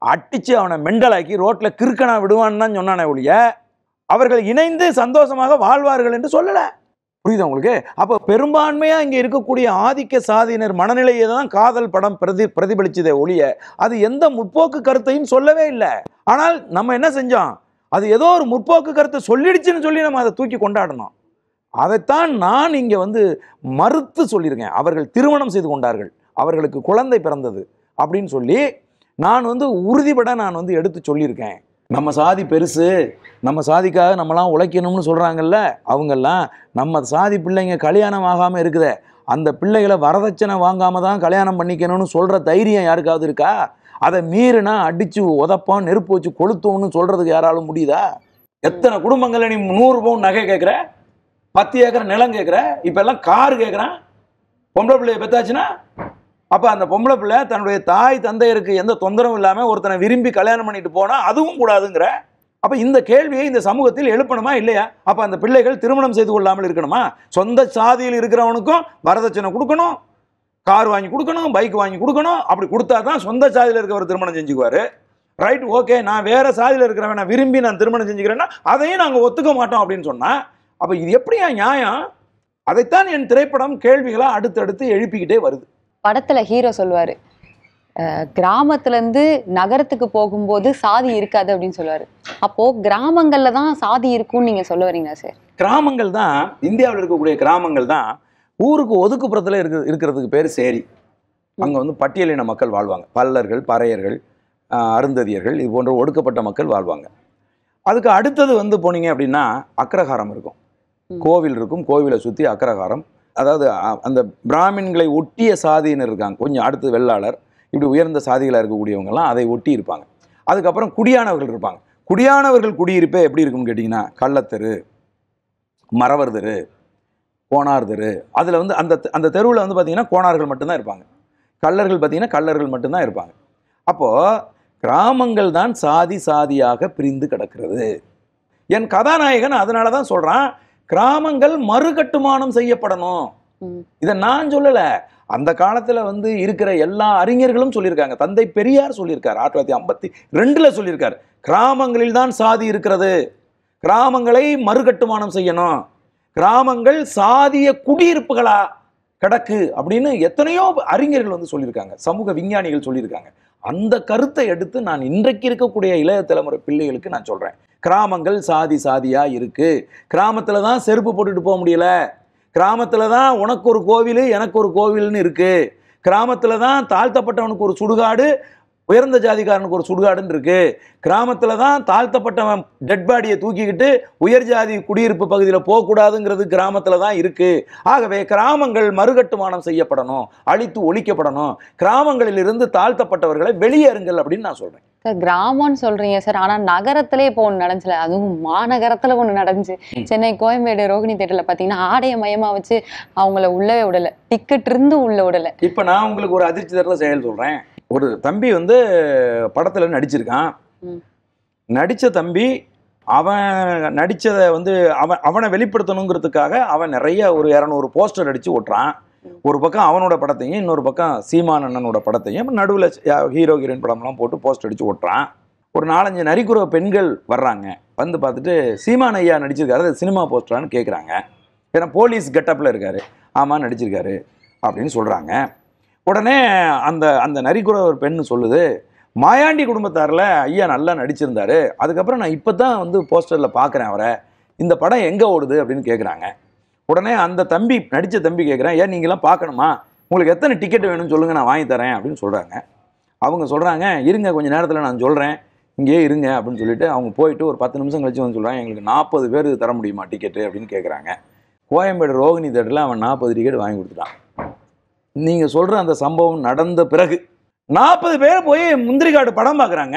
அட்டிச்சு அவனை மெண்டலாக்கி ரோட்ல கிறுக்கனா விடுவான்னு தான் சொன்னானே ஒழிய அவர்கள் இணைந்து சந்தோஷமாக வாழ்வார்கள் என்று சொல்லல புரியுதா உங்களுக்கு அப்போ பெரும்பான்மையா இங்க இருக்கக்கூடிய ஆதிக்க சாதியினர் மனநிலையை தான் காதல் படம் பிரதி பிரதிபலிச்சதே ஒழிய அது எந்த முற்போக்கு கருத்தையும் சொல்லவே இல்லை ஆனால் நம்ம என்ன செஞ்சோம் அது ஏதோ ஒரு முற்போக்கு கருத்தை சொல்லிடுச்சுன்னு சொல்லி நம்ம அதை தூக்கி கொண்டாடணும் அதைத்தான் நான் இங்கே வந்து மறுத்து சொல்லியிருக்கேன் அவர்கள் திருமணம் செய்து கொண்டார்கள் அவர்களுக்கு குழந்தை பிறந்தது அப்படின்னு சொல்லி நான் வந்து உறுதிபட நான் வந்து எடுத்து சொல்லியிருக்கேன் நம்ம சாதி பெருசு நம்ம சாதிக்காக நம்மலாம் உழைக்கணும்னு சொல்கிறாங்கல்ல அவங்கெல்லாம் நம்ம சாதி பிள்ளைங்க கல்யாணம் ஆகாமல் இருக்குதே அந்த பிள்ளைகளை வரதட்சணை வாங்காமல் தான் கல்யாணம் பண்ணிக்கணும்னு சொல்கிற தைரியம் யாருக்காவது இருக்கா அதை மீறினா அடித்து உதப்போம் நெருப்பு வச்சு கொளுத்தோம்னு சொல்கிறதுக்கு யாராலும் முடியுதா எத்தனை குடும்பங்களில் நீ நூறு பவுன் நகை கேட்குற பத்து ஏக்கர் நிலம் கேட்குற இப்போ எல்லாம் கார் கேட்குறான் பொம்பளை பிள்ளைய பெத்தாச்சுன்னா அப்போ அந்த பொம்பளை பிள்ளை தன்னுடைய தாய் தந்தையருக்கு எந்த தொந்தரவும் இல்லாமல் ஒருத்தனை விரும்பி கல்யாணம் பண்ணிட்டு போனால் அதுவும் கூடாதுங்கிற அப்போ இந்த கேள்வியை இந்த சமூகத்தில் எழுப்பணுமா இல்லையா அப்போ அந்த பிள்ளைகள் திருமணம் செய்து கொள்ளாமல் இருக்கணுமா சொந்த சாதியில் இருக்கிறவனுக்கும் வரதட்சணை கொடுக்கணும் கார் வாங்கி கொடுக்கணும் பைக் வாங்கி கொடுக்கணும் அப்படி கொடுத்தா தான் சொந்த சாதியில் இருக்கிறவர் திருமணம் செஞ்சுக்குவார் ரைட் ஓகே நான் வேற சாதியில் இருக்கிறவன் நான் விரும்பி நான் திருமணம் செஞ்சுக்கிறேன்னா அதையும் நாங்கள் ஒத்துக்க மாட்டோம் அப்படின்னு சொன்னால் அப்போ இது எப்படியா நியாயம் அதைத்தான் என் திரைப்படம் கேள்விகளா அடுத்தடுத்து எழுப்பிக்கிட்டே வருது படத்துல ஹீரோ சொல்லுவாரு அஹ், கிராமத்துல இருந்து நகரத்துக்கு போகும்போது சாதி இருக்காது அப்படின்னு சொல்லுவாரு அப்போ கிராமங்கள்ல தான் சாதி இருக்கும்னு நீங்க சொல்ல வரீங்களா சார் கிராமங்கள் தான் இந்தியாவில் இருக்கக்கூடிய கிராமங்கள் தான் ஊருக்கு ஒதுக்குப்புறத்தில் இருக்க இருக்கிறதுக்கு பேர் சேரி அங்கே வந்து பட்டியலின மக்கள் வாழ்வாங்க பல்லர்கள் பறையர்கள் ஆஹ், அருந்ததியர்கள் இது போன்ற ஒடுக்கப்பட்ட மக்கள் வாழ்வாங்க அதுக்கு அடுத்தது வந்து போனீங்க அப்படின்னா அக்ரஹாரம் இருக்கும் ம். கோவில் இருக்கும் கோவிலை சுற்றி அக்ரஹாரம் அதாவது அ- அந்த பிராமின்களை ஒட்டிய சாதியினர் இருக்காங்க கொஞ்சம் அடுத்து வெள்ளாளர் இப்படி உயர்ந்த சாதிகளாக இருக்கக்கூடியவங்கெல்லாம் அதை ஒட்டி இருப்பாங்க அதுக்கப்புறம் குடியானவர்கள் இருப்பாங்க குடியானவர்கள் குடியிருப்பே எப்படி இருக்கும்னு கேட்டிங்கன்னா கள்ளத்தெரு மறவர் தெரு கோணார் தெரு அதில் வந்து அந்த அந்த தெருவில் வந்து பார்த்திங்கன்னா கோணார்கள் மட்டும்தான் இருப்பாங்க கள்ளர்கள் பார்த்திங்கன்னா கள்ளர்கள் மட்டும்தான் இருப்பாங்க அப்போது கிராமங்கள் தான் சாதி சாதியாக பிரிந்து கிடக்கிறது என் கதாநாயகன் அதனால தான் சொல்கிறான் கிராமங்கள் மறுகட்டுமானம் செய்யப்படணும் ம். இதை நான் சொல்லலை அந்த காலத்தில் வந்து இருக்கிற எல்லா அறிஞர்களும் சொல்லியிருக்காங்க தந்தை பெரியார் சொல்லியிருக்கார் ஆயிரத்தி தொள்ளாயிரத்தி ஐம்பத்தி ரெண்டில் சொல்லியிருக்கார் கிராமங்களில் தான் சாதி இருக்கிறது கிராமங்களை மறுகட்டுமானம் செய்யணும் கிராமங்கள் சாதிய குடியிருப்புகளா கிடக்கு அப்படின்னு எத்தனையோ அறிஞர்கள் வந்து சொல்லியிருக்காங்க சமூக விஞ்ஞானிகள் சொல்லியிருக்காங்க அந்த கருத்தை எடுத்து நான் இன்றைக்கு இருக்கக்கூடிய இளைய தலைமுறை பிள்ளைகளுக்கு நான் சொல்றேன் கிராமங்கள் சாதி சாதியா இருக்கு கிராமத்துல தான் செருப்பு போட்டுட்டு போக முடியல கிராமத்துல தான் உனக்கு ஒரு கோவில் எனக்கு ஒரு கோவில்னு இருக்கு கிராமத்துல தான் தாழ்த்தப்பட்டவனுக்கு ஒரு சுடுகாடு உயர்ந்த ஜாதிக்காரனுக்கு ஒரு சுடுகாடுன்னு இருக்கு கிராமத்துல தான் தாழ்த்தப்பட்டவன் டெட் பாடியை தூக்கிக்கிட்டு உயர் ஜாதி குடியிருப்பு பகுதியில் போகக்கூடாதுங்கிறது கிராமத்துல தான் இருக்கு ஆகவே கிராமங்கள் மறுகட்டுமானம் செய்யப்படணும் அழித்து ஒழிக்கப்படணும் கிராமங்களிலிருந்து தாழ்த்தப்பட்டவர்களை வெளியேறுங்கள் அப்படின்னு நான் சொல்றேன் சார் கிராமம்னு சொல்றீங்க சார் ஆனா நகரத்திலே இப்போ ஒண்ணு நடந்துச்சுல அதுவும் மாநகரத்துல ஒண்ணு நடந்துச்சு ம். சென்னை கோயம்பேடு ரோகிணி தேட்டர்ல பாத்தீங்கன்னா ஆடைய மையமா வச்சு அவங்கள உள்ளவே விடல டிக்கெட் இருந்து உள்ள விடல இப்போ நான் உங்களுக்கு ஒரு அதிர்ச்சி தர செயல் சொல்றேன் ஒரு தம்பி வந்து படத்துல நடிச்சிருக்கான் ம். நடிச்ச தம்பி அவன் நடிச்சதை வந்து அவன் அவனை வெளிப்படுத்தணுங்கிறதுக்காக அவன் நிறைய ஒரு இரநூறு போஸ்டர் அடிச்சு ஓட்டுறான் ம். ஒரு பக்கம் அவனோட படத்தையும் இன்னொரு பக்கம் சீமான் அண்ணனோட படத்தையும் நடுவில் ஹீரோ ஹீரோயின் படம்லாம் போட்டு போஸ்டர் அடிச்சு ஓட்டுறான் ஒரு நாலஞ்சு நரிக்குறவ பெண்கள் வர்றாங்க வந்து பார்த்துட்டு சீமான் ஐயா நடிச்சிருக்காரு அது சினிமா போஸ்டரான்னு கேட்குறாங்க ஏன்னா போலீஸ் கெட்டப்பில் இருக்காரு ஆமாம் நடிச்சிருக்காரு அப்படின்னு சொல்கிறாங்க உடனே அந்த அந்த நரிக்குற ஒரு பெண்ணு சொல்லுது மாயாண்டி குடும்பத்தாரில் ஐயா நல்லா நடிச்சிருந்தாரு அதுக்கப்புறம் நான் இப்போ தான் வந்து போஸ்டரில் பார்க்குறேன் அவரை இந்த படம் எங்கே ஓடுது அப்படின்னு கேட்குறாங்க உடனே அந்த தம்பி நடித்த தம்பி கேட்குறேன் ஏன் நீங்களாம் பார்க்கணுமா உங்களுக்கு எத்தனை டிக்கெட் வேணும்னு சொல்லுங்கள் நான் வாங்கி தரேன் அப்படின்னு சொல்கிறாங்க அவங்க சொல்கிறாங்க இருங்க கொஞ்ச நேரத்தில் நான் சொல்கிறேன் இங்கேயே இருங்க அப்படின்னு சொல்லிட்டு அவங்க போயிட்டு ஒரு பத்து நிமிஷம் கழிச்சு வந்து சொல்கிறாங்க எங்களுக்கு நாற்பது பேர் தர முடியுமா டிக்கெட்டு அப்படின்னு கேட்குறாங்க கோயம்பேடு ரோகிணி தேட்டரில் அவன் நாற்பது டிக்கெட் வாங்கி கொடுத்துட்டான் நீங்கள் சொல்கிற அந்த சம்பவம் நடந்த பிறகு நாற்பது பேர் போய் முந்திரிக்காடு படம் பார்க்குறாங்க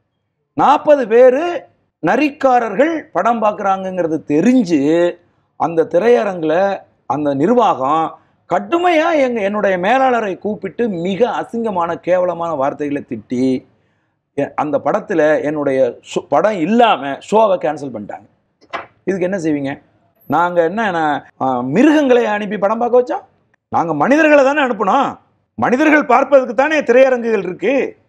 நாற்பது பேர் நரிக்காரர்கள் படம் பார்க்குறாங்கங்கிறது தெரிஞ்சு அந்த திரையரங்கில் அந்த நிர்வாகம் கடுமையாக எங்கள் என்னுடைய மேலாளரை கூப்பிட்டு மிக அசிங்கமான கேவலமான வார்த்தைகளை திட்டி எ- அந்த படத்தில் என்னுடைய ஷோ- படம் இல்லாமல் ஷோவை கேன்சல் பண்ணிட்டாங்க இதுக்கு என்ன செய்வீங்க நாங்கள் என்ன நான், ஆ, மிருகங்களை அனுப்பி படம் பார்க்க வச்சோம் நாங்கள் மனிதர்களை தானே அனுப்பணும் மனிதர்கள் பார்ப்பதற்கு தானே திரையரங்குகள் இருக்கு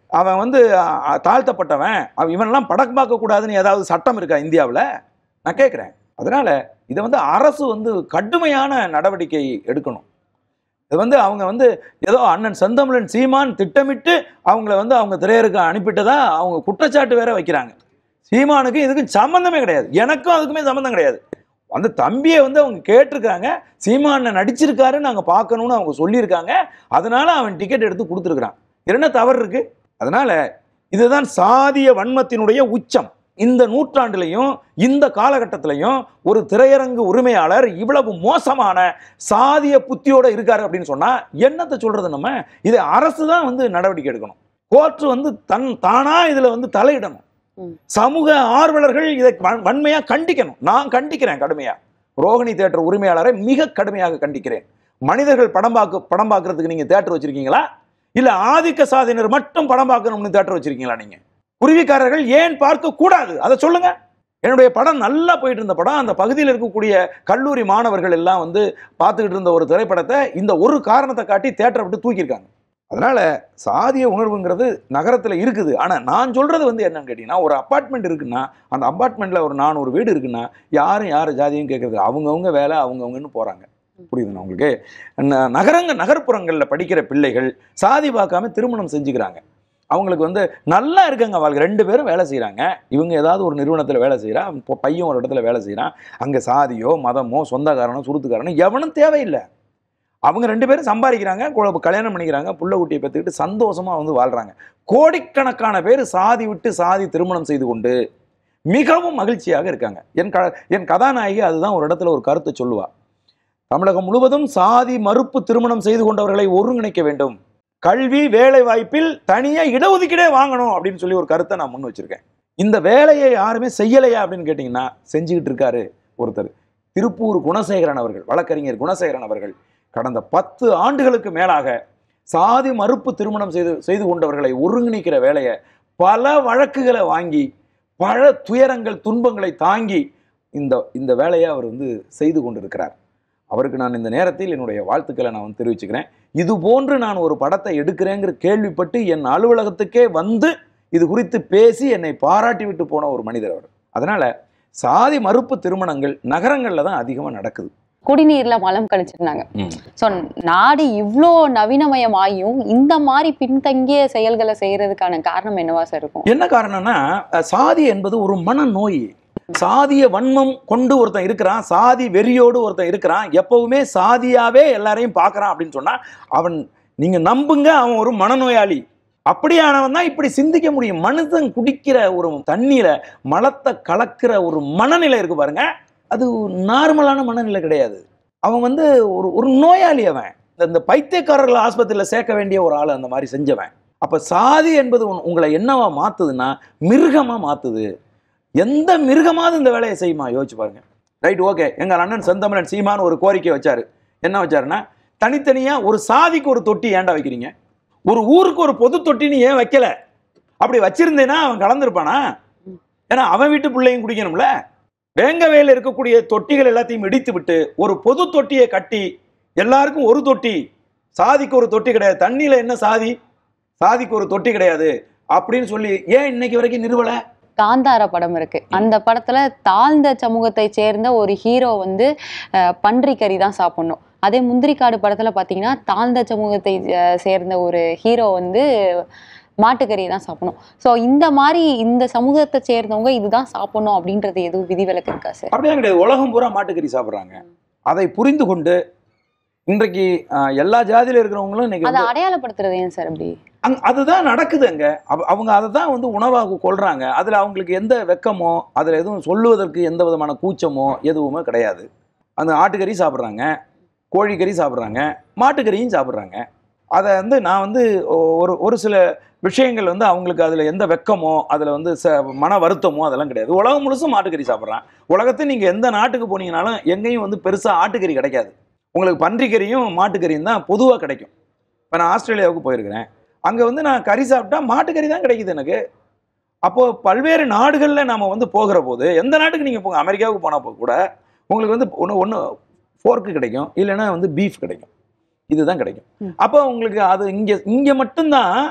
அவன் வந்து அ, தாழ்த்தப்பட்டவன் அவன் இவனெல்லாம் படம் பார்க்கக்கூடாதுன்னு ஏதாவது சட்டம் இருக்கா இந்தியாவில் நான் கேட்குறேன் அதனால இதை வந்து அரசு வந்து கடுமையான நடவடிக்கை எடுக்கணும் இது வந்து அவங்க வந்து ஏதோ அண்ணன் செந்தமிழன் சீமான் திட்டமிட்டு அவங்கள வந்து அவங்க திரையருக்கு அனுப்பிட்டதா அவங்க குற்றச்சாட்டு வேற வைக்கிறாங்க சீமானுக்கு இதுக்கும் சம்மந்தமே கிடையாது எனக்கும் அதுக்குமே சம்மந்தம் கிடையாது அந்த தம்பியை வந்து அவங்க கேட்டிருக்காங்க சீமான நடிச்சிருக்காருன்னு நாங்கள் பார்க்கணும்னு அவங்க சொல்லியிருக்காங்க அதனால அவன் டிக்கெட் எடுத்து கொடுத்துருக்குறான் என்ன தவறு இருக்கு அதனால இதுதான் சாதிய வன்மத்தினுடைய உச்சம் இந்த நூற்றாண்டுலையும் இந்த காலகட்டத்திலையும் ஒரு திரையரங்கு உரிமையாளர் இவ்வளவு மோசமான சாதிய புத்தியோட இருக்காரு அப்படின்னு சொன்னா என்னத்தை சொல்றது நம்ம இதை அரசு தான் வந்து நடவடிக்கை எடுக்கணும் கோர்ட் வந்து தன் தானா இதுல வந்து தலையிடணும் ம். சமூக ஆர்வலர்கள் இதை வன்- வன்மையா கண்டிக்கணும் நான் கண்டிக்கிறேன் கடுமையா ரோகிணி தேட்டர் உரிமையாளரை மிக கடுமையாக கண்டிக்கிறேன் மனிதர்கள் படம் பார்க்க படம் பார்க்கறதுக்கு நீங்க தேட்டர் வச்சிருக்கீங்களா இல்ல ஆதிக்க சாதியினர் மட்டும் படம் பார்க்கணும்னு தேட்டர் வச்சிருக்கீங்களா நீங்க குருவிக்காரர்கள் ஏன் பார்க்க கூடாது அதை சொல்லுங்க என்னுடைய படம் நல்லா போயிட்டு இருந்த படம் அந்த பகுதியில் இருக்கக்கூடிய கல்லூரி மாணவர்கள் எல்லாம் வந்து பார்த்துக்கிட்டு இருந்த ஒரு திரைப்படத்தை இந்த ஒரு காரணத்தை காட்டி தேட்டரை விட்டு தூக்கியிருக்காங்க அதனால சாதிய உணர்வுங்கிறது நகரத்தில் இருக்குது ஆனால் நான் சொல்றது வந்து என்னன்னு கேட்டிங்கன்னா ஒரு அப்பார்ட்மெண்ட் இருக்குன்னா அந்த அப்பார்ட்மெண்ட்டில் ஒரு நானூறு வீடு இருக்குன்னா யாரும் யார் ஜாதியும் கேட்கறது அவங்கவுங்க வேலை அவங்கவுங்கன்னு போகிறாங்க புரியுதுண்ணா உங்களுக்கு ந- நகரங்க நகர்ப்புறங்களில் படிக்கிற பிள்ளைகள் சாதி பார்க்காம திருமணம் செஞ்சுக்கிறாங்க அவங்களுக்கு வந்து நல்லா இருக்காங்க வாழ்க்கை ரெண்டு பேரும் வேலை செய்கிறாங்க இவங்க ஏதாவது ஒரு நிறுவனத்தில் வேலை செய்கிறான் இப்போ பையன் ஒரு இடத்துல வேலை செய்கிறான் அங்கே சாதியோ மதமோ சொந்தக்காரனோ சுருத்துக்காரனோ எவனும் தேவையில்லை அவங்க ரெண்டு பேரும் சம்பாதிக்கிறாங்க குழ- கல்யாணம் பண்ணிக்கிறாங்க புள்ள குட்டியை பெற்றுக்கிட்டு சந்தோஷமா வந்து வாழ்றாங்க கோடிக்கணக்கான பேர் சாதி விட்டு சாதி திருமணம் செய்து கொண்டு மிகவும் மகிழ்ச்சியாக இருக்காங்க என் க என் கதாநாயகி அதுதான் ஒரு இடத்துல ஒரு கருத்தை சொல்லுவா தமிழகம் முழுவதும் சாதி மறுப்பு திருமணம் செய்து கொண்டவர்களை ஒருங்கிணைக்க வேண்டும் கல்வி வேலை வாய்ப்பில் தனியா இடஒதுக்கீடே வாங்கணும் அப்படின்னு சொல்லி ஒரு கருத்தை நான் முன் வச்சிருக்கேன் இந்த வேலையை யாருமே செய்யலையா அப்படின்னு கேட்டிங்கன்னா செஞ்சுக்கிட்டு இருக்காரு ஒருத்தர் திருப்பூர் குணசேகரன் அவர்கள் வழக்கறிஞர் குணசேகரன் அவர்கள் கடந்த பத்து ஆண்டுகளுக்கு மேலாக சாதி மறுப்பு திருமணம் செய்து செய்து கொண்டவர்களை ஒருங்கிணைக்கிற வேலையை பல வழக்குகளை வாங்கி பல துயரங்கள் துன்பங்களை தாங்கி இந்த இந்த வேலையை அவர் வந்து செய்து கொண்டிருக்கிறார் அவருக்கு நான் இந்த நேரத்தில் என்னுடைய வாழ்த்துக்களை நான் வந்து தெரிவிச்சுக்கிறேன் இது போன்று நான் ஒரு படத்தை எடுக்கிறேங்கிற கேள்விப்பட்டு என் அலுவலகத்துக்கே வந்து இது குறித்து பேசி என்னை பாராட்டி விட்டு போன ஒரு மனிதர் அவர் அதனால சாதி மறுப்பு திருமணங்கள் நகரங்கள்ல தான் அதிகமாக நடக்குது குடிநீர்ல மலம் கழிச்சிருந்தாங்க ம். ஸோ நாடு இவ்வளோ நவீனமயமாயும் இந்த மாதிரி பின்தங்கிய செயல்களை செய்யறதுக்கான காரணம் என்னவா சார் இருக்கும் என்ன காரணம்னா அஹ், சாதி என்பது ஒரு மனநோய் சாதிய வன்மம் கொண்டு ஒருத்தன் இருக்கிறான் சாதி வெறியோடு ஒருத்தன் இருக்கிறான் எப்பவுமே சாதியாவே எல்லாரையும் பார்க்கறான் அப்படின்னு சொன்னா அவன் நீங்க நம்புங்க அவன் ஒரு மனநோயாளி அப்படியானவன் தான் இப்படி சிந்திக்க முடியும் மனுஷன் குடிக்கிற ஒரு தண்ணீர மலத்தை கலக்கிற ஒரு மனநிலை இருக்கு பாருங்க அது நார்மலான மனநிலை கிடையாது அவன் வந்து ஒரு ஒரு நோயாளி அவன் இந்த- இந்த பைத்தியக்காரர்கள் ஆஸ்பத்திரியில் சேர்க்க வேண்டிய ஒரு ஆள் அந்த மாதிரி செஞ்சவன் அப்ப சாதி என்பது உன்- உங்களை என்னவா மாத்துதுன்னா மிருகமா மாத்துது எந்த மிருகமாவது இந்த வேலையை செய்யுமா யோசிச்சு பாருங்க ரைட் ஓகே எங்க அண்ணன் செந்தமிழன் சீமான் ஒரு கோரிக்கை வச்சாரு என்ன வச்சாருன்னா தனித்தனியா ஒரு சாதிக்கு ஒரு தொட்டி ஏன்டா வைக்கிறீங்க ஒரு ஊருக்கு ஒரு பொது தொட்டின்னு ஏன் வைக்கல அப்படி வச்சிருந்தேன்னா அவன் கலந்துருப்பானா ஏன்னா அவன் வீட்டு பிள்ளையும் குடிக்கணும்ல வேங்கவேல இருக்கக்கூடிய தொட்டிகள் எல்லாத்தையும் இடித்து விட்டு ஒரு பொது தொட்டியை கட்டி எல்லாருக்கும் ஒரு தொட்டி சாதிக்கு ஒரு தொட்டி கிடையாது தண்ணியில என்ன சாதி சாதிக்கு ஒரு தொட்டி கிடையாது அப்படின்னு சொல்லி ஏன் இன்னைக்கு வரைக்கும் நிறுவல காந்தார படம் இருக்கு அந்த படத்துல தாழ்ந்த சமூகத்தை சேர்ந்த ஒரு ஹீரோ வந்து அஹ், பன்றி கறி தான் சாப்பிடணும் அதே முந்திரிக்காடு படத்துல பாத்தீங்கன்னா தாழ்ந்த சமூகத்தை அஹ், சேர்ந்த ஒரு ஹீரோ வந்து மாட்டுக்கறி தான் சாப்பிடணும் ஸோ இந்த மாதிரி இந்த சமூகத்தை சேர்ந்தவங்க இதுதான் சாப்பிடணும் அப்படின்றது எதுவும் விதிவிலக்கு இருக்கா சார் அப்படிலாம் கிடையாது உலகம் பூரா மாட்டுக்கறி சாப்பிட்றாங்க அதை புரிந்து கொண்டு இன்றைக்கு ஆஹ், எல்லா ஜாதியில இருக்கிறவங்களும் இன்னைக்கு அதை வந்து அடையாளப்படுத்துறது ஏன் சார் அப்படி அங் அதுதான் நடக்குது அங்க அவ- அவங்க அதை தான் வந்து உணவாக கொள்றாங்க அதுல அவங்களுக்கு எந்த வெக்கமோ அதுல எதுவும் சொல்லுவதற்கு எந்த விதமான கூச்சமோ எதுவுமே கிடையாது அந்த ஆட்டுக்கறி சாப்பிட்றாங்க கோழிக்கறி சாப்பிட்றாங்க மாட்டுக்கறியும் சாப்பிட்றாங்க அதை வந்து நான் வந்து ஒ- ஒரு ஒரு சில விஷயங்கள் வந்து அவங்களுக்கு அதில் எந்த வெக்கமோ அதில் வந்து ச மன வருத்தமோ அதெல்லாம் கிடையாது உலகம் முழுசும் மாட்டுக்கறி சாப்பிட்றான் உலகத்தை நீங்கள் எந்த நாட்டுக்கு போனீங்கனாலும் எங்கேயும் வந்து பெருசாக ஆட்டுக்கறி கிடைக்காது உங்களுக்கு பன்றிக்கறியும் மாட்டுக்கறியும் தான் பொதுவாக கிடைக்கும் இப்போ நான் ஆஸ்திரேலியாவுக்கு போயிருக்கிறேன் அங்கே வந்து நான் கறி சாப்பிட்டா மாட்டுக்கறி தான் கிடைக்குது எனக்கு அப்போது பல்வேறு நாடுகளில் நாம் வந்து போகிற போது எந்த நாட்டுக்கு நீங்கள் போங்க அமெரிக்காவுக்கு போனால் கூட உங்களுக்கு வந்து ஒன்று ஒன்று ஃபோர்க்கு கிடைக்கும் இல்லைன்னா வந்து பீஃப் கிடைக்கும் இதுதான் கிடைக்கும் ம். அப்போ உங்களுக்கு அது இங்கே இங்கே மட்டும்தான்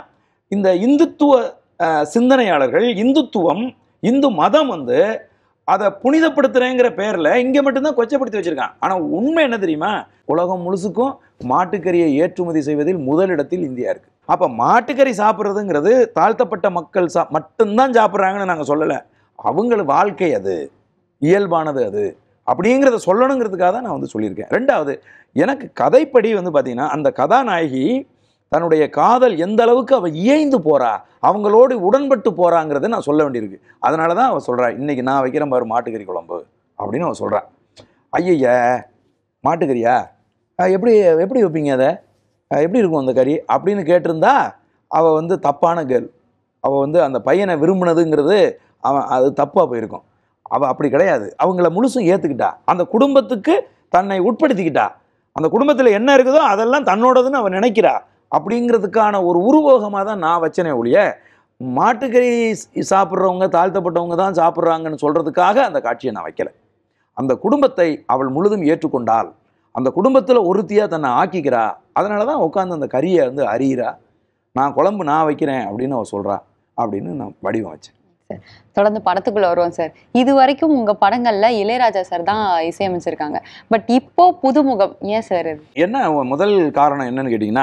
இந்த இந்துத்துவ அஹ், சிந்தனையாளர்கள் இந்துத்துவம் இந்து மதம் வந்து அதை புனிதப்படுத்துறேங்கிற பேரில் இங்கே மட்டும்தான் கொச்சப்படுத்தி வச்சிருக்கான் ஆனால் உண்மை என்ன தெரியுமா உலகம் முழுசுக்கும் மாட்டுக்கறியை ஏற்றுமதி செய்வதில் முதலிடத்தில் இந்தியா இருக்கு அப்போ மாட்டுக்கறி சாப்பிட்றதுங்கிறது தாழ்த்தப்பட்ட மக்கள் சா மட்டும்தான் சாப்பிட்றாங்கன்னு நாங்கள் சொல்லலை அவங்கள வாழ்க்கை அது இயல்பானது அது அப்படிங்கிறத சொல்லணுங்கிறதுக்காக தான் நான் வந்து சொல்லியிருக்கேன் ரெண்டாவது எனக்கு கதைப்படி வந்து பார்த்தீங்கன்னா அந்த கதாநாயகி தன்னுடைய காதல் எந்த அளவுக்கு அவள் இயைந்து போறா அவங்களோடு உடன்பட்டு போறாங்கிறத நான் சொல்ல வேண்டியிருக்கு அதனால தான் அவள் சொல்றா இன்னைக்கு நான் வைக்கிறேன் பாரு மாட்டுக்கறி குழம்பு அப்படின்னு அவள் சொல்றா ஐயய்ய மாட்டுக்கறியா அஹ் எப்படி எப்படி வைப்பீங்க அதை அஹ் எப்படி இருக்கும் அந்த கறி அப்படின்னு கேட்டிருந்தா அவள் வந்து தப்பான கேர்ள் அவள் வந்து அந்த பையனை விரும்பினதுங்கிறது அவன் அது தப்பாக போயிருக்கும் அவள் அப்படி கிடையாது அவங்கள முழுசும் ஏற்றுக்கிட்டா அந்த குடும்பத்துக்கு தன்னை உட்படுத்திக்கிட்டா அந்த குடும்பத்தில் என்ன இருக்குதோ அதெல்லாம் தன்னோடதுன்னு அவன் நினைக்கிறா அப்படிங்கிறதுக்கான ஒரு உருவகமாக தான் நான் வச்சனே ஒழிய மாட்டுக்கறி ஸ்- சாப்பிட்றவங்க தாழ்த்தப்பட்டவங்க தான் சாப்பிட்றாங்கன்னு சொல்கிறதுக்காக அந்த காட்சியை நான் வைக்கல அந்த குடும்பத்தை அவள் முழுதும் ஏற்றுக்கொண்டால் அந்த குடும்பத்தில் ஒருத்தியாக தன்னை ஆக்கிக்கிறா அதனால தான் உட்காந்து அந்த கறியை வந்து அறியிறா நான் குழம்பு நான் வைக்கிறேன் அப்படின்னு அவள் சொல்கிறா அப்படின்னு நான் வடிவம் வச்சேன் தொடர்ந்து படத்துக்குள்ள வருவோம் சார் இது வரைக்கும் உங்க படங்கள்ல இளையராஜா சார் தான் இசையமைச்சிருக்காங்க பட் இப்போ புதுமுகம் ஏன் சார் இது என்ன முதல் காரணம் என்னன்னு கேட்டிங்கன்னா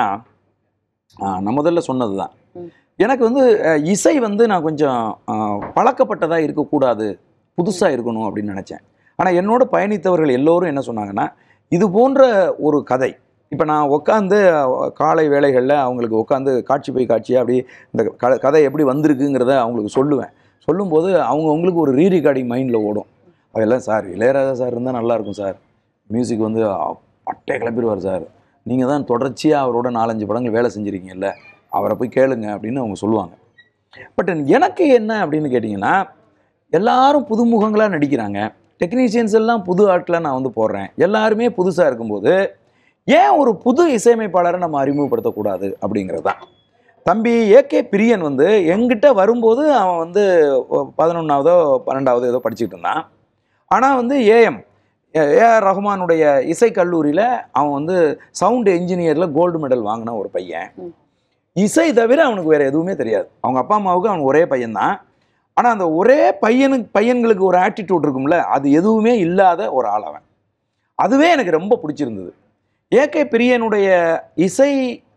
ஆ, நான் முதல்ல சொன்னது தான் ம். எனக்கு வந்து அஹ், இசை வந்து நான் கொஞ்சம் பழக்கப்பட்டதாக இருக்கக்கூடாது புதுசாக இருக்கணும் அப்படின்னு நினச்சேன் ஆனால் என்னோட பயணித்தவர்கள் எல்லோரும் என்ன சொன்னாங்கன்னா இது போன்ற ஒரு கதை இப்போ நான் உட்காந்து காலை வேளைகளில் அவங்களுக்கு உட்காந்து காட்சி போய் காட்சியாக அப்படி இந்த க கதை எப்படி வந்திருக்குங்கிறத அவங்களுக்கு சொல்லுவேன் சொல்லும்போது அவங்க அவங்களுக்கு ஒரு ரீ ரெக்கார்டிங் மைண்டில் ஓடும் அதெல்லாம் சார் இளையராஜா சார் இருந்தால் நல்லாயிருக்கும் சார் மியூசிக் வந்து பட்டே கிளப்பிடுவார் சார் நீங்கள் தான் தொடர்ச்சியாக அவரோட நாலஞ்சு படங்கள் வேலை செஞ்சுருக்கீங்கல்ல அவரை போய் கேளுங்க அப்படின்னு அவங்க சொல்லுவாங்க பட் எனக்கு என்ன அப்படின்னு கேட்டிங்கன்னா எல்லாரும் புதுமுகங்களாக நடிக்கிறாங்க டெக்னீஷியன்ஸ் எல்லாம் புது ஆட்களை நான் வந்து போடுறேன் எல்லாருமே புதுசாக இருக்கும்போது ஏன் ஒரு புது இசையமைப்பாளரை நம்ம அறிமுகப்படுத்தக்கூடாது அப்படிங்கிறது தான் தம்பி ஏகே பிரியன் வந்து எங்கிட்ட வரும்போது அவன் வந்து பதினொன்றாவதோ பன்னெண்டாவதோ ஏதோ படிச்சுட்டு இருந்தான் ஆனால் வந்து ஏஎம் ஏஆர் ரஹ்மானுடைய இசை கல்லூரியில் அவன் வந்து சவுண்டு இன்ஜினியரில் கோல்டு மெடல் வாங்கின ஒரு பையன் ம். இசை தவிர அவனுக்கு வேறு எதுவுமே தெரியாது அவங்க அப்பா அம்மாவுக்கு அவன் ஒரே பையன்தான் ஆனால் அந்த ஒரே பையனுக்கு பையன்களுக்கு ஒரு ஆட்டிடியூட் இருக்கும்ல அது எதுவுமே இல்லாத ஒரு ஆள் அவன் அதுவே எனக்கு ரொம்ப பிடிச்சிருந்தது ஏகே பிரியனுடைய இசை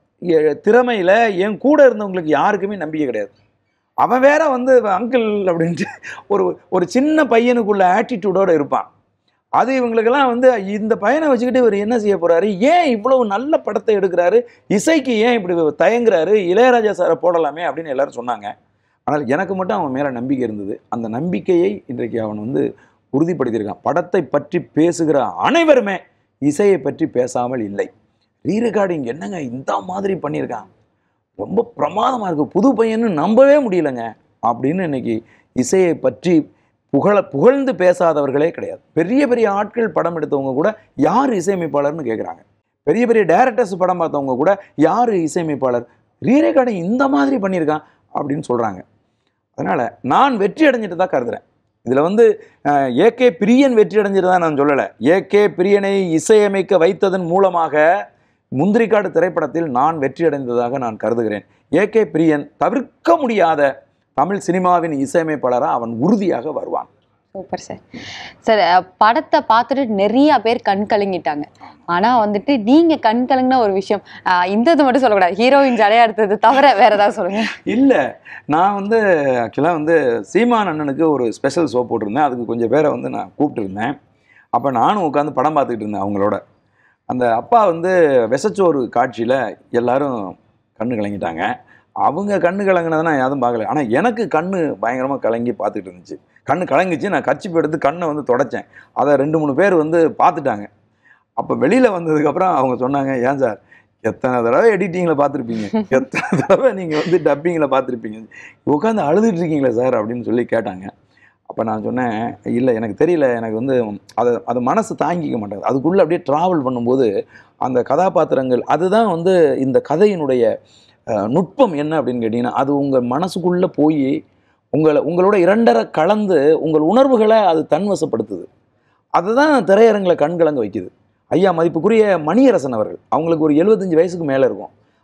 எ- திறமையில என் கூட இருந்தவங்களுக்கு யாருக்குமே நம்பிக்கை கிடையாது அவன் வேற வந்து அங்கிள் அப்படின்ட்டு ஒரு ஒரு சின்ன பையனுக்குள்ள ஆட்டிடியூடோட இருப்பான் அது இவங்களுக்கெல்லாம் வந்து இந்த பையனை வச்சுக்கிட்டு இவர் என்ன செய்ய போறாரு ஏன் இவ்வளவு நல்ல படத்தை எடுக்கிறாரு இசைக்கு ஏன் இப்படி தயங்குறாரு இளையராஜா சாரை போடலாமே அப்படின்னு எல்லாரும் சொன்னாங்க ஆனால் எனக்கு மட்டும் அவன் மேலே நம்பிக்கை இருந்தது அந்த நம்பிக்கையை இன்றைக்கு அவன் வந்து உறுதிப்படுத்தியிருக்கான் படத்தை பற்றி பேசுகிற அனைவருமே இசையை பற்றி பேசாமல் இல்லை ரீ ரெக்கார்டிங் என்னங்க இந்த மாதிரி பண்ணியிருக்கான் ரொம்ப பிரமாதமாக இருக்குது புது பையன்னு நம்பவே முடியலங்க அப்படின்னு இன்னைக்கு இசையை பற்றி புகழ புகழ்ந்து பேசாதவர்களே கிடையாது பெரிய பெரிய ஆட்கள் படம் எடுத்தவங்க கூட யார் இசையமைப்பாளர்னு கேட்குறாங்க பெரிய பெரிய டைரக்டர்ஸ் படம் பார்த்தவங்க கூட யார் இசையமைப்பாளர் ரீ ரெக்கார்டிங் இந்த மாதிரி பண்ணியிருக்கான் அப்படின்னு சொல்கிறாங்க அதனால் நான் வெற்றி அடைஞ்சிட்டு தான் கருதுறேன் இதில் வந்து ஏகே பிரியன் வெற்றி அடைஞ்சிட்டு தான் நான் சொல்லலை ஏகே பிரியனை இசையமைக்க வைத்ததன் மூலமாக முந்திரிக்காடு திரைப்படத்தில் நான் வெற்றி அடைந்ததாக நான் கருதுகிறேன் ஏகே பிரியன் தவிர்க்க முடியாத தமிழ் சினிமாவின் இசையமைப்பாளராக அவன் உறுதியாக வருவான் சூப்பர் சார் சார் அஹ், படத்தை பார்த்துட்டு நிறைய பேர் கண் கலங்கிட்டாங்க ஆனா வந்துட்டு நீங்க கண் கலங்கின ஒரு விஷயம் அஹ், இந்த இது மட்டும் சொல்லக்கூடாது ஹீரோயின் ஜடையா எடுத்தது தவிர வேற ஏதாவது சொல்லுங்க இல்லை நான் வந்து ஆக்சுவலாக வந்து சீமான் அண்ணனுக்கு ஒரு ஸ்பெஷல் ஷோ போட்டிருந்தேன் அதுக்கு கொஞ்சம் பேரை வந்து நான் கூப்பிட்டுருந்தேன் அப்போ நானும் உட்காந்து படம் பார்த்துக்கிட்டு இருந்தேன் அவங்களோட அந்த அப்பா வந்து விசச்சோறு காட்சியில் எல்லாரும் கண்ணு கலங்கிட்டாங்க அவங்க கண்ணு கலங்கினதை நான் யாரும் பார்க்கல ஆனால் எனக்கு கண்ணு பயங்கரமாக கலங்கி பார்த்துட்டு இருந்துச்சு கண்ணு கலங்குச்சு நான் கர்ச்சிப்பு எடுத்து கண்ணை வந்து தொடச்சேன் அதை ரெண்டு மூணு பேர் வந்து பார்த்துட்டாங்க அப்போ வெளியில் வந்ததுக்கப்புறம் அவங்க சொன்னாங்க ஏன் சார் எத்தனை தடவை எடிட்டிங்கில் பார்த்துருப்பீங்க எத்தனை தடவை நீங்கள் வந்து டப்பிங்கில் பார்த்துருப்பீங்க உட்காந்து அழுதுட்டு இருக்கீங்களா சார் அப்படின்னு சொல்லி கேட்டாங்க அப்போ நான் சொன்னேன் இல்லை எனக்கு தெரியல எனக்கு வந்து அதை அது மனசு தாங்கிக்க மாட்டேங்குது அதுக்குள்ளே அப்படியே ட்ராவல் பண்ணும்போது அந்த கதாபாத்திரங்கள் அதுதான் வந்து இந்த கதையினுடைய அஹ், நுட்பம் என்ன அப்படின்னு கேட்டிங்கன்னா அது உங்கள் மனசுக்குள்ளே போய் உங்களை உங்களோட இரண்டரை கலந்து உங்கள் உணர்வுகளை அது தன்வசப்படுத்துது அதுதான் திரையரங்கில் கண்கலங்க வைக்குது ஐயா மதிப்புக்குரிய மணியரசன் அவர்கள் அவங்களுக்கு ஒரு எழுபத்தஞ்சு வயசுக்கு மேலே இருக்கும்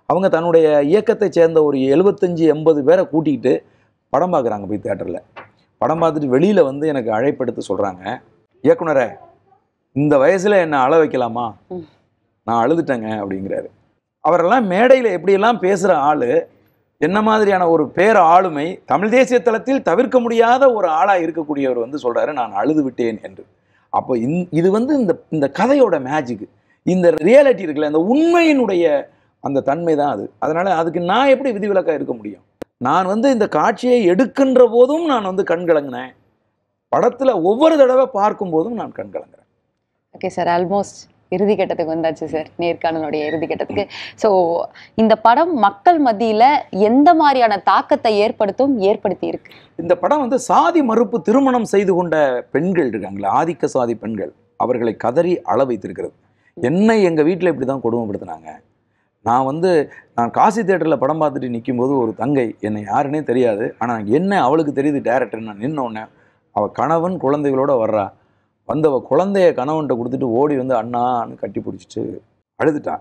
அவங்க தன்னுடைய இயக்கத்தை சேர்ந்த ஒரு எழுபத்தஞ்சு எண்பது பேரை கூட்டிகிட்டு படம் பார்க்குறாங்க போய் தேட்டரில் படம் பார்த்துட்டு வெளியில் வந்து எனக்கு அழைப்பெடுத்து சொல்கிறாங்க இயக்குனரே இந்த வயசில் என்னை அழ வைக்கலாமா ம். நான் அழுதுட்டேங்க அப்படிங்கிறாரு அவரெல்லாம் மேடையில் எப்படியெல்லாம் பேசுகிற ஆள் என்ன மாதிரியான ஒரு பேர் ஆளுமை தமிழ் தேசிய தளத்தில் தவிர்க்க முடியாத ஒரு ஆளாக இருக்கக்கூடியவர் வந்து சொல்கிறாரு நான் அழுது விட்டேன் என்று அப்போ இந் இது வந்து இந்த இந்த கதையோட மேஜிக் இந்த ரியாலிட்டி இருக்குல்ல அந்த உண்மையினுடைய அந்த தன்மை தான் அது அதனால அதுக்கு நான் எப்படி விதிவிலக்காக இருக்க முடியும் நான் வந்து இந்த காட்சியை எடுக்கின்ற போதும் நான் வந்து கண் கலங்கினேன் படத்தில் ஒவ்வொரு தடவை பார்க்கும் போதும் நான் கண் கலங்குறேன் ஓகே சார் ஆல்மோஸ்ட் இறுதி கட்டத்துக்கு வந்தாச்சு சார் நேர்காணலுடைய இறுதி கட்டத்துக்கு ஸோ இந்த படம் மக்கள் மத்தியில எந்த மாதிரியான தாக்கத்தை ஏற்படுத்தும் ஏற்படுத்தி இருக்கு இந்த படம் வந்து சாதி மறுப்பு திருமணம் செய்து கொண்ட பெண்கள் இருக்காங்களா ஆதிக்க சாதி பெண்கள் அவர்களை கதறி அள வைத்திருக்கிறது என்னை எங்கள் வீட்டில் இப்படி தான் கொடுமைப்படுத்தினாங்க நான் வந்து நான் காசி தேட்டரில் படம் பார்த்துட்டு நிக்கும்போது ஒரு தங்கை என்னை யாருன்னே தெரியாது ஆனால் என்ன அவளுக்கு தெரியுது டேரக்டர் நான் நின்ன உடனே அவள் கணவன் குழந்தைகளோட வர்றா வந்தவ குழந்தைய கணவன்கிட்ட கொடுத்துட்டு ஓடி வந்து அண்ணான்னு கட்டி பிடிச்சிட்டு அழுதுட்டா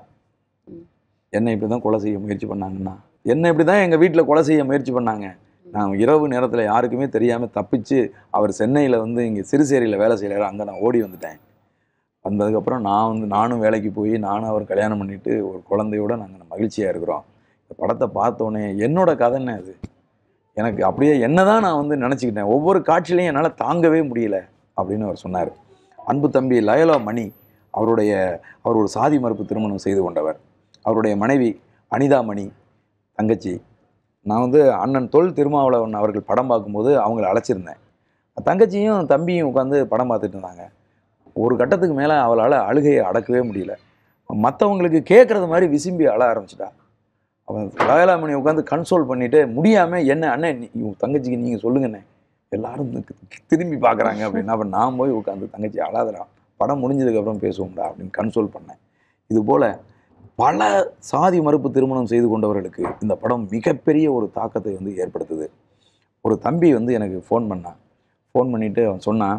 என்னை இப்படி தான் கொலை செய்ய முயற்சி பண்ணாங்கண்ணா என்னை இப்படி தான் எங்கள் வீட்டில் கொலை செய்ய முயற்சி பண்ணாங்க நான் இரவு நேரத்தில் யாருக்குமே தெரியாமல் தப்பிச்சு அவர் சென்னையில் வந்து இங்கே சிறுசேரியில் வேலை செய்கிறாரு அங்கே நான் ஓடி வந்துட்டேன் வந்ததுக்கப்புறம் நான் வந்து நானும் வேலைக்கு போய் நானும் அவர் கல்யாணம் பண்ணிட்டு ஒரு குழந்தையோட நாங்கள் மகிழ்ச்சியாக இருக்கிறோம் இந்த படத்தை பார்த்தோன்னே என்னோட கதை என்ன அது எனக்கு அப்படியே என்ன தான் நான் வந்து நினச்சிக்கிட்டேன் ஒவ்வொரு காட்சியிலையும் என்னால் தாங்கவே முடியல அப்படின்னு அவர் சொன்னார் அன்பு தம்பி லயலா மணி அவருடைய அவர் ஒரு சாதி மறுப்பு திருமணம் செய்து கொண்டவர் அவருடைய மனைவி அனிதா மணி தங்கச்சி நான் வந்து அண்ணன் தொல் திருமாவளவன் அவர்கள் படம் பார்க்கும்போது அவங்கள அழைச்சிருந்தேன் தங்கச்சியும் தம்பியும் உட்காந்து படம் பார்த்துட்டு இருந்தாங்க ஒரு கட்டத்துக்கு மேலே அவளால் அழுகையை அடக்கவே முடியல மற்றவங்களுக்கு கேட்குறது மாதிரி விசும்பி அழ ஆரம்பிச்சிட்டா அவன் லயலாமணி உட்காந்து கன்சோல் பண்ணிட்டு முடியாமல் என்ன அண்ணன் நீ உன் தங்கச்சிக்கு நீங்கள் சொல்லுங்கண்ணே எல்லாரும் தி- திரும்பி பார்க்குறாங்க அப்படின்னா அப்போ நான் போய் உட்காந்து தங்கச்சி அழாதடா படம் முடிஞ்சதுக்கப்புறம் பேசுவோம்டா அப்படின்னு கன்சோல் பண்ணேன் இது போல் பல சாதி மறுப்பு திருமணம் செய்து கொண்டவர்களுக்கு இந்த படம் மிகப்பெரிய ஒரு தாக்கத்தை வந்து ஏற்படுத்துது ஒரு தம்பி வந்து எனக்கு ஃபோன் பண்ணான் ஃபோன் பண்ணிவிட்டு அவன் சொன்னான்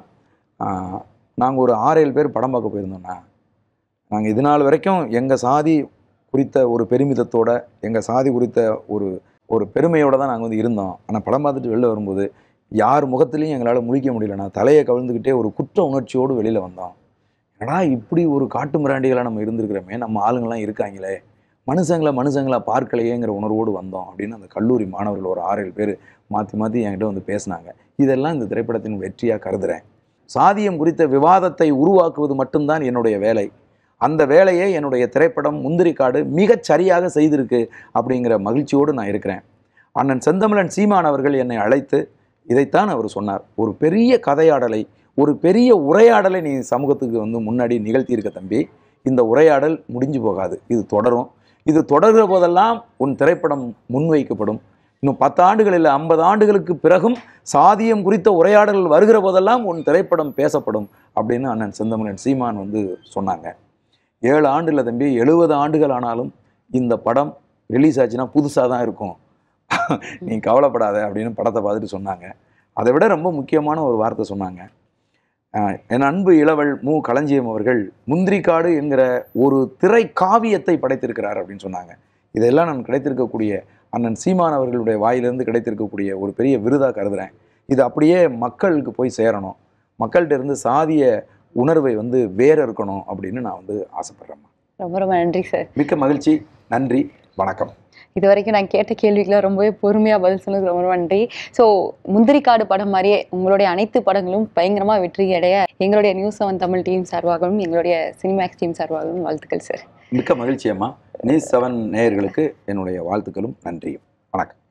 நாங்கள் ஒரு ஆறு ஏழு பேர் படம் பார்க்க போயிருந்தோண்ணா நாங்கள் இது நாள் வரைக்கும் எங்கள் சாதி குறித்த ஒரு பெருமிதத்தோட எங்கள் சாதி குறித்த ஒரு ஒரு பெருமையோடு தான் நாங்கள் வந்து இருந்தோம் ஆனால் படம் பார்த்துட்டு வெளில வரும்போது யார் முகத்துலையும் எங்களால் முழிக்க முடியலண்ணா தலையை கவிழ்ந்துக்கிட்டே ஒரு குற்ற உணர்ச்சியோடு வெளியில் வந்தோம் என்னடா இப்படி ஒரு காட்டு மிராண்டிகளாக நம்ம இருந்திருக்கிறோமே நம்ம ஆளுங்கள்லாம் இருக்காங்களே மனுஷங்களை மனுஷங்களா பார்க்கலையேங்கிற உணர்வோடு வந்தோம் அப்படின்னு அந்த கல்லூரி மாணவர்கள் ஒரு ஆறு ஏழு பேர் மாற்றி மாற்றி என்கிட்ட வந்து பேசினாங்க இதெல்லாம் இந்த திரைப்படத்தின் வெற்றியாக கருதுகிறேன் சாதியம் குறித்த விவாதத்தை உருவாக்குவது மட்டும்தான் என்னுடைய வேலை அந்த வேலையை என்னுடைய திரைப்படம் முந்திரிக்காடு மிகச் சரியாக செய்திருக்கு அப்படிங்கிற மகிழ்ச்சியோடு நான் இருக்கிறேன் அண்ணன் செந்தமிழன் சீமான் அவர்கள் என்னை அழைத்து இதைத்தான் அவர் சொன்னார் ஒரு பெரிய கதையாடலை ஒரு பெரிய உரையாடலை நீ சமூகத்துக்கு வந்து முன்னாடி நிகழ்த்தியிருக்க தம்பி இந்த உரையாடல் முடிஞ்சு போகாது இது தொடரும் இது தொடர்கிற போதெல்லாம் உன் திரைப்படம் முன்வைக்கப்படும் இன்னும் பத்து ஆண்டுகள் இல்லை ஐம்பது ஆண்டுகளுக்கு பிறகும் சாதியம் குறித்த உரையாடல்கள் வருகிற போதெல்லாம் உன் திரைப்படம் பேசப்படும் அப்படின்னு அண்ணன் செந்தமிழன் சீமான் வந்து சொன்னாங்க ஏழு ஆண்டுல தம்பி எழுபது ஆண்டுகள் ஆனாலும் இந்த படம் ரிலீஸ் ஆச்சுன்னா புதுசாக தான் இருக்கும் நீ கவலைப்படாத அப்படின்னு படத்தை பார்த்துட்டு சொன்னாங்க அதை விட ரொம்ப முக்கியமான ஒரு வார்த்தை சொன்னாங்க ஆஹ் என் அன்பு இளவல் மு களஞ்சியம் அவர்கள் முந்திரிக்காடு என்கிற ஒரு திரை காவியத்தை படைத்திருக்கிறார் அப்படின்னு சொன்னாங்க இதெல்லாம் நான் கிடைத்திருக்கக்கூடிய அண்ணன் சீமான் அவர்களுடைய வாயிலிருந்து கிடைத்திருக்கக்கூடிய ஒரு பெரிய விருதாக கருதுறேன் இது அப்படியே மக்களுக்கு போய் சேரணும் மக்கள்கிட்ட இருந்து சாதிய உணர்வை வந்து வேற இருக்கணும் அப்படின்னு நான் வந்து ஆசைப்படுறேன் ரொம்ப ரொம்ப நன்றி சார் மிக்க மகிழ்ச்சி நன்றி வணக்கம் இது வரைக்கும் நான் கேட்ட கேள்விக்கெல்லாம் ரொம்பவே பொறுமையாக பதில் சொன்னதுக்கு ரொம்ப ரொம்ப நன்றி ஸோ முந்திரிக்காடு படம் மாதிரியே உங்களுடைய அனைத்து படங்களும் பயங்கரமாக வெற்றி அடைய எங்களுடைய நியூஸ் செவன் தமிழ் டீம் சார்பாகவும் எங்களுடைய சினிமேக்ஸ் டீம் சார்பாகவும் வாழ்த்துக்கள் சார் மிக்க மகிழ்ச்சி அம்மா நியூஸ் செவன் நேயர்களுக்கு என்னுடைய வாழ்த்துக்களும் நன்றியும் வணக்கம்